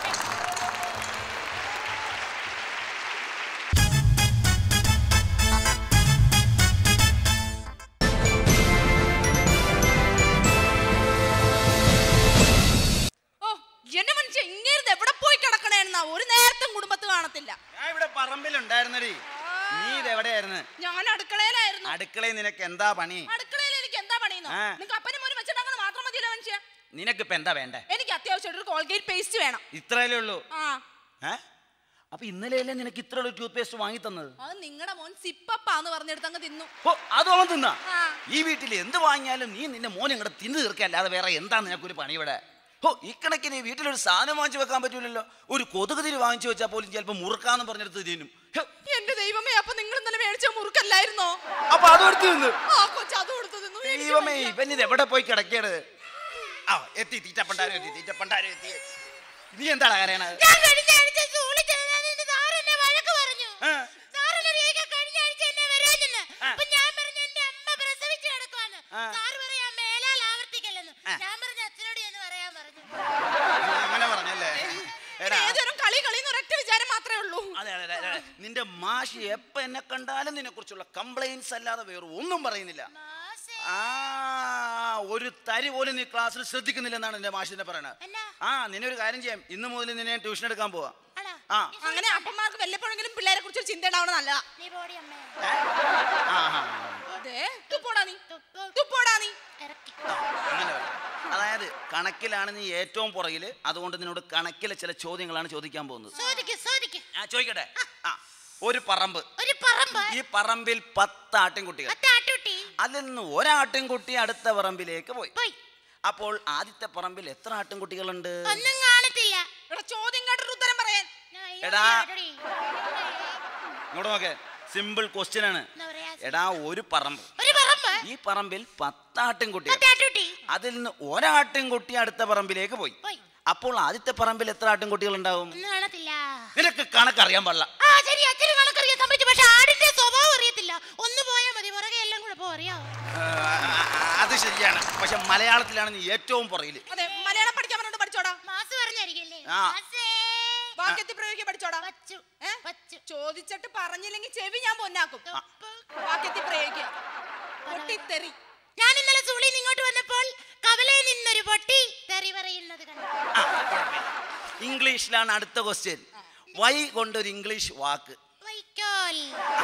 അടുക്കളയിൽ നിനക്ക് എന്താ പണി അടുക്കളയിൽ എനിക്ക് എന്താ പണിയുന്നോ ആ. നിങ്ങൾക്ക് അപ്പനും മോനും വെച്ചിട്ടാണ് മാത്രം മതിയല്ലോ മനുഷ്യ നിനക്കിപ്പോ എന്താ വേണ്ടേ എനിക്ക് അത്യാവശ്യമായിട്ട് ഒരു കോൾഗേറ്റ് പേസ്റ്റ് വേണം ഇത്രയല്ലേ ഉള്ളൂ ആ ഏ അപ്പൊ ഇന്നലെയല്ലേ നിനക്ക് ഇത്ര ഒരു ടൂത്ത് പേസ്റ്റ് വാങ്ങി തന്നത് അത് നിങ്ങളുടെ മോൻ സിപ്പപ്പാന്ന് പറഞ്ഞെടുത്ത് അങ്ങ് തിന്നു ഓ അതും അവൻ തിന്നാ ആ. ഈ വീട്ടിൽ എന്ത് വാങ്ങിയാലും നീ നിന്റെ മോനെ ഇങ്ങോട്ട് തിന്നു തീർക്കല്ലാതെ വേറെ എന്താ നിനക്കൊരു പണി ഇവിടെ ഓ ഇക്കണക്കിന് ഈ വീട്ടിലൊരു സാധനം വാങ്ങിച്ചു വെക്കാൻ പറ്റൂലല്ലോ ഒരു കൊതുക് തിരി വാങ്ങിച്ചു വെച്ചാൽ പോലും ചിലപ്പോൾ മുറുക്കാന്ന് പറഞ്ഞെടുത്ത് തിന്നും ഹോ, എന്റെ ദൈവമേ അപ്പൊ നിങ്ങൾ ഇന്നലെ മേടിച്ച മുറുക്കല്ലായിരുന്നോ അപ്പൊ അത് എടുത്ത് തിന്നു ആ കൊച്ചു അത് കൊടുത്തു തിന്നു എനിക്ക് ദൈവമേ വയ്യ. ഇവൻ ഇത് എവിടെ പോയി കിടക്കേണ്ടത് ആ എത്തി തീറ്റപ്പണ്ടാരം എത്തി തീറ്റപ്പണ്ടാരം എത്തി നീ എന്താണ് കരയണത് ഞാൻ കഴിഞ്ഞ ആഴ്ച സ്കൂളിൽ ചെന്നതിന് എന്റെ സാർ എന്നെ വഴക്ക് പറഞ്ഞു ആ. സാറിന് അറിയാം കഴിഞ്ഞ ആഴ്ച എന്നെ വരാഞ്ഞെന്ന് അപ്പൊ ഞാൻ പറഞ്ഞു എന്റെ അമ്മ പ്രസവിച്ച് കിടക്കുവാന്ന് ആ. സാർ പറയാ മേലാൽ ആവർത്തിക്കല്ലെന്ന് ആ. ഞാൻ പറഞ്ഞു അച്ഛനോട് എന്ന് പറയാൻ പറഞ്ഞു അങ്ങനെ പറഞ്ഞല്ലേ ഇത് എടാ ഏതൊരു കളി കളി ഒരൊറ്റ വിചാരം മാത്രമേ ഉള്ളൂ അതെ അതെ അതെ, അതെ നിന്റെ മാഷി എപ്പ എന്നെ കണ്ടാലും നിന്നെ കുറിച്ചുള്ള കംപ്ലൈൻസ് അല്ലാതെ വേറെ ഒന്നും പറയുന്നില്ല ആ ഒരു തരി പോലും നീ ക്ലാസ്സിൽ ശ്രദ്ധിക്കുന്നില്ലെന്നാണ് എന്റെ മാഷിനെ പറയണത് ആ നിന്നെ ഒരു കാര്യം ചെയ്യാം ഇന്ന് മുതൽ നിന്നെ ട്യൂഷൻ എടുക്കാൻ പോവാ ആ അങ്ങനെ അപ്പന്മാർക്ക് വല്ലപ്പോഴെങ്കിലും പിള്ളേരെ കുറിച്ച് ഒരു ചിന്ത ഉണ്ടാവണം നല്ലതാ നീ പോടി അമ്മേ ആ ആ, ദേ, തുപ്പോടാ നീ തുപ്പോടാ നീ അങ്ങനെ പറ. അതായത് കണക്കിലാണ് നീ ഏറ്റവും പുറകില് അതുകൊണ്ട് നിന്നോട് കണക്കിലെ ചില ചോദ്യങ്ങളാണ് ചോദിക്കാൻ പോകുന്നത് ചോദിക്ക് ചോദിക്ക് ആ ചോദിക്കട്ടെ ആ ഒരു പറമ്പ് ഒരു പറമ്പ് ഈ പറമ്പിൽ പത്ത് ആട്ടിൻകുട്ടികൾ താട്ടുട്ടി അതിൽ നിന്ന് ഒരാട്ടിൻകുട്ടി അടുത്ത പറമ്പിലേക്ക് പോയി പോയി അപ്പോൾ ആദ്യത്തെ പറമ്പിൽ എത്ര ആട്ടിൻകുട്ടികളുണ്ട് ഒന്നും കാണത്തില്ല എടാ ചോദ്യം കേട്ടിട്ട് ഉത്തരം പറയാൻ എടാ ഇങ്ങോട്ട് നോക്കേ സിമ്പിൾ ക്വസ്റ്റ്യൻ ആണ് എടാ ഒരു പറമ്പ് ഒരു പറമ്പ് ഈ പറമ്പിൽ പത്താട്ടിൻകുട്ടികൾ താട്ടുട്ടി അതിൽ നിന്ന് ഒരാട്ടിൻകുട്ടി അടുത്ത പറമ്പിലേക്ക് പോയി പോയി അപ്പോൾ ആദ്യത്തെ പറമ്പിൽ എത്ര ആട്ടിൻകുട്ടികൾ ഉണ്ടാവും ഒന്നും കാണത്തില്ല നിനക്ക് കണക്കറിയാൻ പാടില്ല ആ ശരി അച്ഛന് കണക്കറിയാൻ സംഭവിച്ചു പക്ഷെ ആടിന്റെ സ്വഭാവം അറിയത്തില്ല ഒന്ന് പോയാൽ മതി പുറകെ എല്ലാം കൂടെ പോ അറിയാവോ ആ, അത് ശരിയാണ് പക്ഷെ മലയാളത്തിലാണ് നീ ഏറ്റവും പുറകില് അതെ മലയാളം പഠിക്കാൻ പറഞ്ഞിട്ട് പഠിച്ചോടാ മാസ് പറഞ്ഞായിരിക്കല്ലേ ആ. വാക്യത്തിൽ പ്രയോഗിക്കാൻ പഠിച്ചോടാ വച്ചു ഏ? ചോദിച്ചിട്ട് പറഞ്ഞില്ലെങ്കിൽ ചെവി ഞാൻ പൊന്നാക്കും വാക്യത്തിൽ പ്രയോഗിക്കുക പൊട്ടിത്തെറി ഞാൻ ഇന്നലെ സൂളിൽ നിന്ന് ഇങ്ങോട്ട് വന്നപ്പോൾ കവലയിൽ നിന്നൊരു പൊട്ടി തെറി പറയുന്നത് കണ്ടു ഇംഗ്ലീഷിലാണ് അടുത്ത ക്വസ്റ്റ്യൻ വൈ കൊണ്ടൊരു ഇംഗ്ലീഷ് വാക്ക് വൈക്കോൽ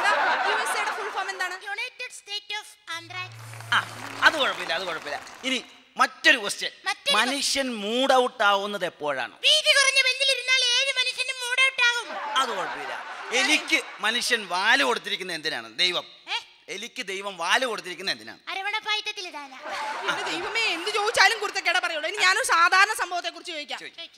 യു എസ് എയുടെ ഫുൾ ഫോം എന്താണ് യുണൈറ്റഡ് സ്റ്റേറ്റ് ഓഫ് ആന്ധ്രാക്സ് ആ അത് കുഴപ്പമില്ല അത് കുഴപ്പമില്ല ഇനി മറ്റൊരു ക്വസ്റ്റ്യൻ മനുഷ്യൻ മൂഡ് ഔട്ട് ആവുന്നത് എപ്പോഴാണ് വീതി കുറഞ്ഞ ബെഞ്ചിലിരുന്നാൽ ഏഴ് മനുഷ്യനും മൂടൗട്ടാകും അത് കുഴപ്പമില്ല എലിക്ക് മനുഷ്യൻ വാല് കൊടുത്തിരിക്കുന്നത് എന്തിനാണ് ദൈവം എലിക്ക് ദൈവം വാല് കൊടുത്തിരിക്കുന്നത് എന്തിനാണ് അരവണപ്പായത്തത്തിലിടാനാ എന്റെ ദൈവമേ എന്ത് ചോദിച്ചാലും കുരുത്തക്കേട പറയുള്ളൂ ഇനി ഞാനൊരു സാധാരണ സംഭവത്തെ കുറിച്ച് ചോദിക്കാം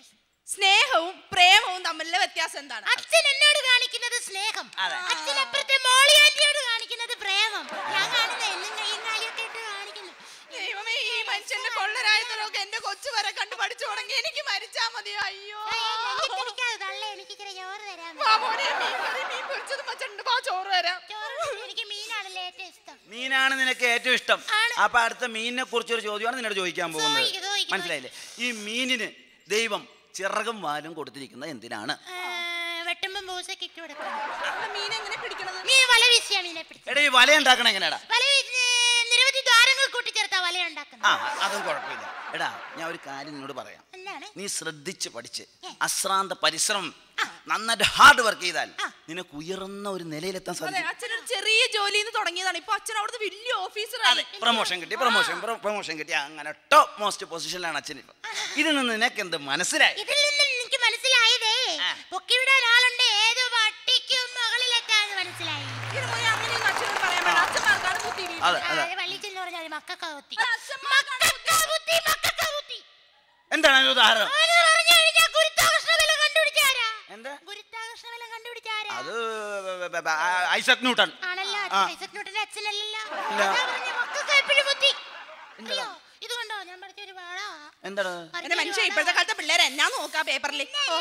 സ്നേഹവും പ്രേമവും തമ്മിലുള്ള വ്യത്യാസം എന്താണ് അച്ഛൻ എന്നോട് കാണിക്കുന്നത് സ്നേഹം അച്ഛൻ അപ്പുറത്തെ മോളി ആന്റിയോട് കാണിക്കുന്നത് പ്രേമം ഞാൻ കാണുന്ന എന്നും കൈയും കാലിയൊക്കെ ഇട്ട് കാണിക്കുന്നു ദൈവമേ ഈ മനുഷ്യന്റെ കൊള്ളരായതൊക്കെ എന്റെ കൊച്ചു വരെ കണ്ടു പഠിച്ചു തുടങ്ങി എനിക്ക് മരിച്ചാ മതിയോ അയ്യോ എനിക്കത് തള്ളേ എനിക്ക് ഇച്ചിരി ചോറ് തരാൻ വാ മോനെ, മീൻ കറി, മീൻ പൊരിച്ചതും വെച്ചിട്ടുണ്ട്. വാ, ചോറ് തരാം എനിക്ക് മീനാണല്ലേ ഏറ്റവും ഇഷ്ടം മീനാണ് നിനക്ക് ഏറ്റവും ഇഷ്ടം അപ്പൊ അടുത്ത മീനിനെ കുറിച്ചൊരു ചോദ്യമാണ് നിന്നോട് ചോദിക്കാൻ പോകുന്നത് ചോദിക്ക്, ചോദിക്ക്, മനസ്സിലായില്ലേ ഈ മീനിന് ദൈവം ചിറകും വാലും കൊടുത്തിരിക്കുന്നത് എന്തിനാണ് ആ, വെട്ടുമ്പം പൂസൊക്കെ ഇട്ട് കൊടുക്കണം മീൻ എങ്ങനെ പിടിക്കണത് നീ വല വീശിയാ മീനെ പിടിച്ചത് എടാ ഈ വല ഉണ്ടാക്കണം എങ്ങനെയാടാ വല വീശി നിരവധി ദ്വാരങ്ങൾ കൂട്ടിച്ചേർത്താ വല ഉണ്ടാക്കുന്നത് ആ അതും കുഴപ്പമില്ല എടാ ഞാൻ ഒരു കാര്യം നിന്നോട് പറയാം എന്താണ് നീ ശ്രദ്ധിച്ച് പഠിച്ച് അശ്രാന്ത പരിശ്രമം നന്നായിട്ട് ഹാർഡ് വർക്ക് ചെയ്താൽ നിനക്ക് ഉയർന്ന ഒരു നിലയിലെത്താൻ അതെ സാധിക്കും അച്ഛനൊരു ചെറിയ ജോലിയിൽ നിന്ന് തുടങ്ങിയതാണ് ഇപ്പൊ അച്ഛൻ അവിടുത്തെ വലിയ ഓഫീസറാണ് പ്രൊമോഷൻ കിട്ടി പ്രൊമോഷൻ പ്രൊമോഷൻ കിട്ടി അങ്ങനെ ടോപ്പ് മോസ്റ്റ് പൊസിഷനിലാണ് അച്ഛൻ ഇപ്പൊ ഇതിൽ നിന്ന് നിനക്ക് എന്ത് മനസ്സിലായി ഇതിൽ നിന്ന് എനിക്ക് മനസ്സിലായതേ പൊക്കിവിടാൻ ആളുണ്ട് ഏതോ പട്ടിക്കും മുകളിലെത്താന്ന് മനസ്സിലായി അങ്ങനെയൊന്നും അച്ഛനോട് പറയാൻ വേണ്ട അച്ഛന്മാർക്കാണ് ബുദ്ധി അതെ അതെ വള്ളിച്ചെന്ന് പറഞ്ഞാൽ മക്കക്ക കുത്തി മക്കക്ക കുത്തി മക്കക്ക കുത്തി എന്താണ് അതിന്റെ ഉദാഹരണം അവന് പറഞ്ഞു കഴിഞ്ഞാൽ ഗുരുത്വാകർഷണ ബലം കണ്ടുപിടിച്ചാരാ എന്താ ഗുരുത്വാകർഷണ ബലം കണ്ടുപിടിച്ചാരാ അത് ബ- ബ- ബ- ഐസക് ന്യൂട്ടൺ ആണല്ലോ ആ. ഐസക് ന്യൂട്ടന്റെ അച്ഛനല്ലല്ലോ ഇല്ല. അതാ പറഞ്ഞ മക്കക്ക എപ്പോഴും കുത്തി അയ്യോ ഇത് കണ്ടോ ഞാൻ പഠിച്ചൊരു വാളാ എന്താണ് എന്റെ മനുഷ്യ ഇപ്പോഴത്തെ കാലത്തെ പിള്ളേരെ എന്നാ നോക്കാ പേപ്പറിൽ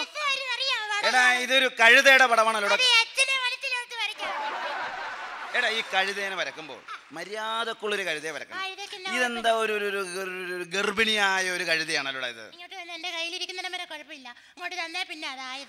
എടാ ഇതൊരു കഴുതയുടെ പടമാണല്ലോ അതെ അച്ഛനെ മനസ്സിലോട്ട് വരയ്ക്കാം എടാ ഈ കഴുതേനെ വരക്കുമ്പോൾ മര്യാദക്കുള്ളൊരു കഴുതയെ വരക്കണം കഴുതയ്ക്ക് എന്നാ ഇതെന്താ ഒരു ഒരു- ഒരു ഗർ- ഒരു ഗർഭിണിയായ ഒരു കഴുതയാണല്ലോ ഇത് ഇങ്ങോട്ട് വന്ന് എന്റെ കയ്യിലിരിക്കുന്നിടം വരെ കുഴപ്പമില്ല അങ്ങോട്ട് തന്നേ പിന്നെ അതായത്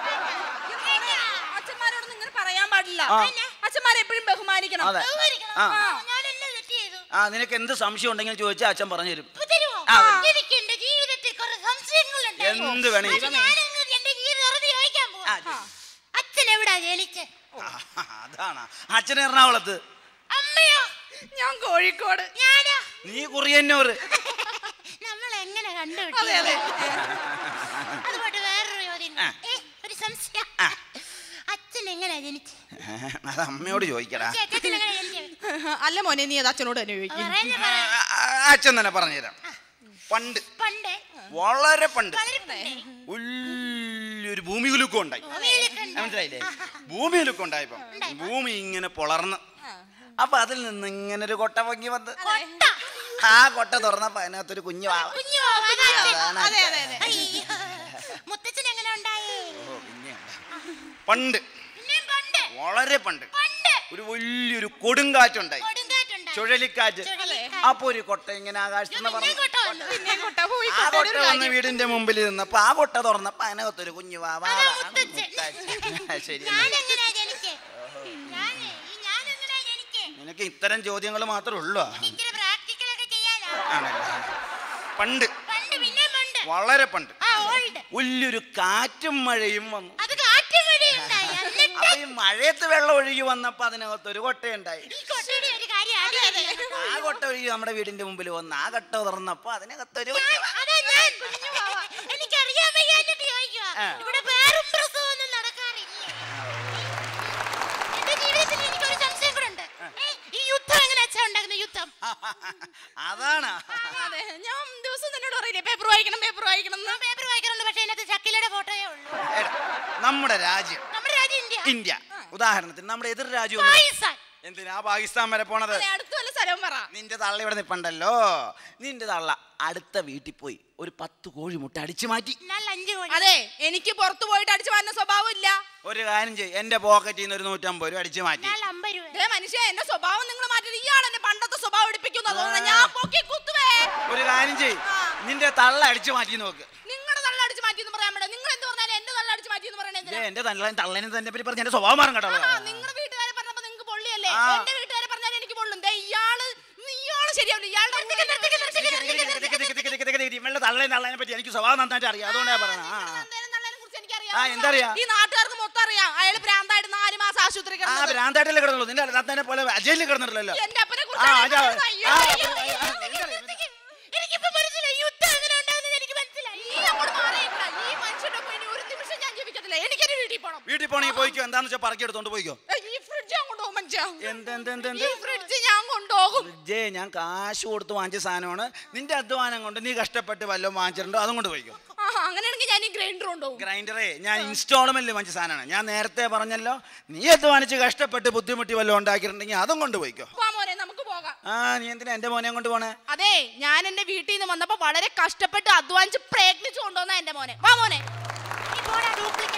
അച്ഛന്മാരോട് നിങ്ങൾ പറയാൻ പാടില്ല ആ. അച്ഛന്മാരെ എപ്പോഴും ബഹുമാനിക്കണം അതെ. ബഹുമാനിക്കണം. ആ. ആ. ഞാൻ എല്ലാം തെറ്റ് ചെയ്തു ആ നിനക്ക് എന്ത് സംശയം ഉണ്ടെങ്കിലും ചോദിച്ചാൽ അച്ഛൻ പറഞ്ഞു തരും തരുമോ ആ. എനിക്ക് എന്റെ ജീവിതത്തിൽ കുറെ സംശയങ്ങളുണ്ട് എന്ത് വേണമെങ്കിലും. അത് ഞാനങ്ങ് എന്റെ ജീവിതം തുറന്ന് ചോദിക്കാൻ പോവാ അച്ഛൻ എവിടാ ജനിച്ചേ ആ, അതാണ് അച്ഛൻ എറണാകുളത്ത് അമ്മയോ ഞാൻ കോഴിക്കോട് ഞാനോ നീ കുറിയന്നൂറ് നമ്മൾ എങ്ങനെ അതെ കണ്ടുപിടിച്ചു അതെ അതുകൊണ്ട് വേറൊരു ചോദ്യം ഏ, ഒരു സംശയം അച്ഛൻ എങ്ങനെയാ ജനിച്ചത് അത് അമ്മയോട് ചോദിക്കടാ അച്ഛൻ എങ്ങനെയാ ജനിച്ചത് അല്ല മോനെ നീ അത് അച്ഛനോട് തന്നെ ചോദിക്കും പറയുന്നെ പറ. ആ, അച്ഛൻ തന്നെ പറഞ്ഞുതരാം പണ്ട് പണ്ട് വളരെ പണ്ട് വളരെ പണ്ടേ വലിയൊരു ഭൂമി കുലുക്കം ഉണ്ടായി ഭൂമിയിലൊക്കെ ഉണ്ട്. മനസ്സിലായില്ലേ ഭൂമി കുലുക്കം ഉണ്ടായപ്പോ ഭൂമി ഇങ്ങനെ പൊളർന്ന് അപ്പൊ അതിൽ നിന്ന് ഇങ്ങനെ ഒരു കൊട്ട പൊങ്ങി വന്ന് കൊട്ട. ആ കൊട്ട തുറന്നപ്പോ അതിനകത്തൊരു കുഞ്ഞു വാവ കുഞ്ഞു വാവ, അച്ഛൻ. അതാണ് അതെ അതെ അതെ അയ്യോ. മുത്തച്ഛൻ എങ്ങനെ ഉണ്ടായേ ഓ, പിന്നെ പണ്ട് പിന്നെയും പണ്ട് വളരെ പണ്ട് പണ്ട് ഒരു വലിയൊരു കൊടുങ്കാറ്റുണ്ടായി കൊടുങ്കാറ്റുണ്ടായി. ചുഴലിക്കാറ്റ് ചുഴലിക്കാറ്റ്. അപ്പൊ ഒരു കൊട്ട ഇങ്ങനെ ആകാശത്ത് നിന്ന് പിന്നെയും പറഞ്ഞു കൊട്ട വന്നു. പിന്നെ കൊട്ട പോയി ആ കൊട്ടയുടെ കൊട്ട ഒരു വന്ന് കാര്യം. വീടിന്റെ മുമ്പിൽ നിന്നപ്പോ ആ കൊട്ട തുറന്നപ്പോ അതിനകത്തൊരു കുഞ്ഞു വാവ അതാ അതാണ് മുത്തച്ഛൻ. മുത്തച്ഛൻ. ശരി എന്നാ. ഞാൻ എങ്ങനെയാ ജനിച്ചേ ഞാനേ ഈ ഞാൻ എങ്ങനെയാ ജനിച്ചേ നിനക്ക് ഇത്തരം ചോദ്യങ്ങൾ മാത്രമേ ഉള്ളൂ ഇച്ചിരി പ്രാക്ടിക്കലൊക്കെ ചെയ്യാലോ ആണല്ലേ പണ്ട് പണ്ട് പിന്നെ പണ്ട് വളരെ പണ്ട് ആ ഓൾഡ് വലിയൊരു കാറ്റും മഴയും വന്നു അത് കാറ്റ് മഴയുണ്ടായി എന്നിട്ട് അപ്പൊ ഈ മഴയത്ത് വെള്ളം ഒഴുകി വന്നപ്പോ അതിനകത്ത് ഒരു കൊട്ടയുണ്ടായി ഈ കൊട്ടയുടെ ഒരു കാര്യം അറിയാതെ ആ കൊട്ട ഒഴുകി നമ്മുടെ വീടിന്റെ മുമ്പിൽ വന്ന് ആ കൊട്ട തുറന്നപ്പോ അതിനകത്തൊരു കുഞ്ഞു വാവ. അതാ ഞാൻ എനിക്കറിയാൻ വയ്യാഞ്ഞിട്ട് ചോദിക്കുക ആ. ഇവിടെ പേരും പ്രസവമൊന്നും നടക്കാറില്ല എന്റെ ജീവിതത്തിൽ എനിക്കൊരു സംശയം കൂടെ ഉണ്ട് ഏ, ഈ യുദ്ധം എങ്ങനെ അച്ഛൻ ഉണ്ടാക്കുന്ന യുദ്ധം അതാണ് അതെ ഞാൻ ദിവസം തന്നോട് പറയില്ലേ പേപ്പർ വായിക്കണം പേപ്പർ വായിക്കണം എന്ന്. പേപ്പർ വായിക്കാറുണ്ട് പക്ഷേ അതിനകത്ത് ചക്കിലയുടെ ഫോട്ടോയേ ഉള്ളൂ എടാ, നമ്മുടെ രാജ്യം നമ്മുടെ രാജ്യം ഇന്ത്യ ഇന്ത്യ ഉദാഹരണത്തിന് നമ്മുടെ എതിർ രാജ്യം ഒന്ന് പാകിസ്ഥാൻ എന്തിനാ പാകിസ്ഥാൻ വരെ പോണത് അതെ, അടുത്ത വല്ല സ്ഥലവും പറ നിന്റെ തള്ള ഇവിടെ നിപ്പണ്ടല്ലോ നിന്റെ തള്ള അടുത്ത വീട്ടിൽ പോയി ഒരു പത്ത് കോഴിമുട്ട അടിച്ചു മാറ്റി നല്ല അഞ്ച് കോഴി അതെ എനിക്ക് പുറത്തു പോയിട്ട് അടിച്ചു മാറ്റുന്ന സ്വഭാവം ഇല്ല ഒരു കാര്യം ചെയ്യും എന്റെ പോക്കറ്റിൽ നിന്ന് ഒരു നൂറ്റമ്പത് രൂപ അടിച്ചു മാറ്റി നല്ല അമ്പത് രൂപ ദേ മനുഷ്യ എന്റെ സ്വഭാവം നിങ്ങൾ മാറ്റി ഇയാൾ എന്റെ പണ്ടത്തെ സ്വഭാവം എടുപ്പിക്കുന്ന തോന്നുന്നു ഞാൻ പൊക്കി കുത്തുവേ ഒരു കാര്യം ചെയ്യും നിന്റെ തള്ള അടിച്ചു മാറ്റി നോക്ക് നിങ്ങളുടെ തള്ള അടിച്ചു മാറ്റി എന്ന് പറയാൻ പറ്റില്ല നിങ്ങൾ എന്ത് പറഞ്ഞാലും എന്റെ തള്ള അടിച്ചു മാറ്റി എന്ന് പറയണേ ദേ, എന്റെ തള്ള തള്ളനെ തന്നെ പറ്റി പറഞ്ഞ എന്റെ സ്വഭാവം മാറും കേട്ടോ നിങ്ങളുടെ വീട്ടുകാരെ പറഞ്ഞപ്പോ നിങ്ങൾക്ക് പൊള്ളിയല്ലേ ആ. എന്റെ വീട്ടുകാരെ പറഞ്ഞാൽ എനിക്ക് പൊള്ളും ദേ ഇയാള് ഇയാള് ശരിയാവില്ല ഇയാളുടെ ഇവളുടെ തള്ളനെ തള്ളനെ പറ്റി എനിക്ക് സ്വഭാവം നന്നായിട്ട് അറിയാം അതുകൊണ്ടാ പറയണ ആ ആ. ആ എന്താ അറിയാ ഈ നാട്ടുകാർക്ക് മൊത്തം അറിയാം അയാള് ഭ്രാന്തായിട്ട് നാല് മാസം ആശുപത്രി ആ കിടന്നത് ഭ്രാന്തായിട്ടല്ലേ കിടന്നുള്ളൂ നിന്റെ അച്ഛനെ പോലെ അജയിലിൽ കിടന്നിട്ടില്ലല്ലോ എന്റെ അപ്പനെ ആ അതാ കുറിച്ച് ആ, എനിക്കിപ്പോ മനസ്സിലായി യുദ്ധം എങ്ങനെ ഉണ്ടാകുന്നത് എനിക്ക് മനസ്സിലായി ഈ അങ്ങോട്ട് മാറിയേക്കടാ. ഈ മനുഷ്യന്റെ ഒപ്പം ഇനി ഒരു നിമിഷം ഞാൻ ജീവിക്കത്തില്ല എനിക്കൊരു വീട്ടിൽ പോണം വീട്ടിൽ പോണെങ്കിൽ പോയിക്കോ എന്താന്ന് വെച്ചാൽ പറക്കി എടുത്തോണ്ട് പോയിക്കോ ഏയ്, ഈ ഫ്രിഡ്ജ് ഞാൻ കൊണ്ടുപോകും മനുഷ്യ എന്ത് എന്ത് എന്ത് എന്ത് ഈ ഫ്രിഡ്ജ് ഞാൻ കൊണ്ടുപോകും ജേ ഞാൻ കാശ് കൊടുത്ത് വാങ്ങിച്ച സാധനമാണ് നിന്റെ അധ്വാനം കൊണ്ട് നീ കഷ്ടപ്പെട്ട് വല്ലതും വാങ്ങിച്ചിട്ടുണ്ടോ അതും കൊണ്ട് പോയിക്കോ ആ അങ്ങനെയാണെങ്കിൽ ഞാൻ ഈ ഗ്രൈൻഡർ കൊണ്ടുപോകും ഗ്രൈൻഡറേ ഞാൻ ഇൻസ്റ്റാൾമെന്റ് വാങ്ങിച്ച സാധനമാണ് ഞാൻ നേരത്തെ പറഞ്ഞല്ലോ നീ അധ്വാനിച്ച് കഷ്ടപ്പെട്ട് ബുദ്ധിമുട്ടി വല്ലതും ഉണ്ടാക്കിയിട്ടുണ്ടെങ്കിൽ അതും കൊണ്ട് പോയിക്കോ വാ മോനെ നമുക്ക് പോകാം ആ നീ എന്തിനാ എന്റെ മോനെ കൊണ്ട് പോണേ അതെ ഞാൻ എന്റെ വീട്ടിൽ നിന്ന് വന്നപ്പോ വളരെ കഷ്ടപ്പെട്ട് അധ്വാനിച്ച് പ്രയത്നിച്ചു കൊണ്ടുവന്ന എന്റെ മോനെ വാ മോനെ ഈ പോടാ ഡ്യൂപ്ലിക്കേറ്റ്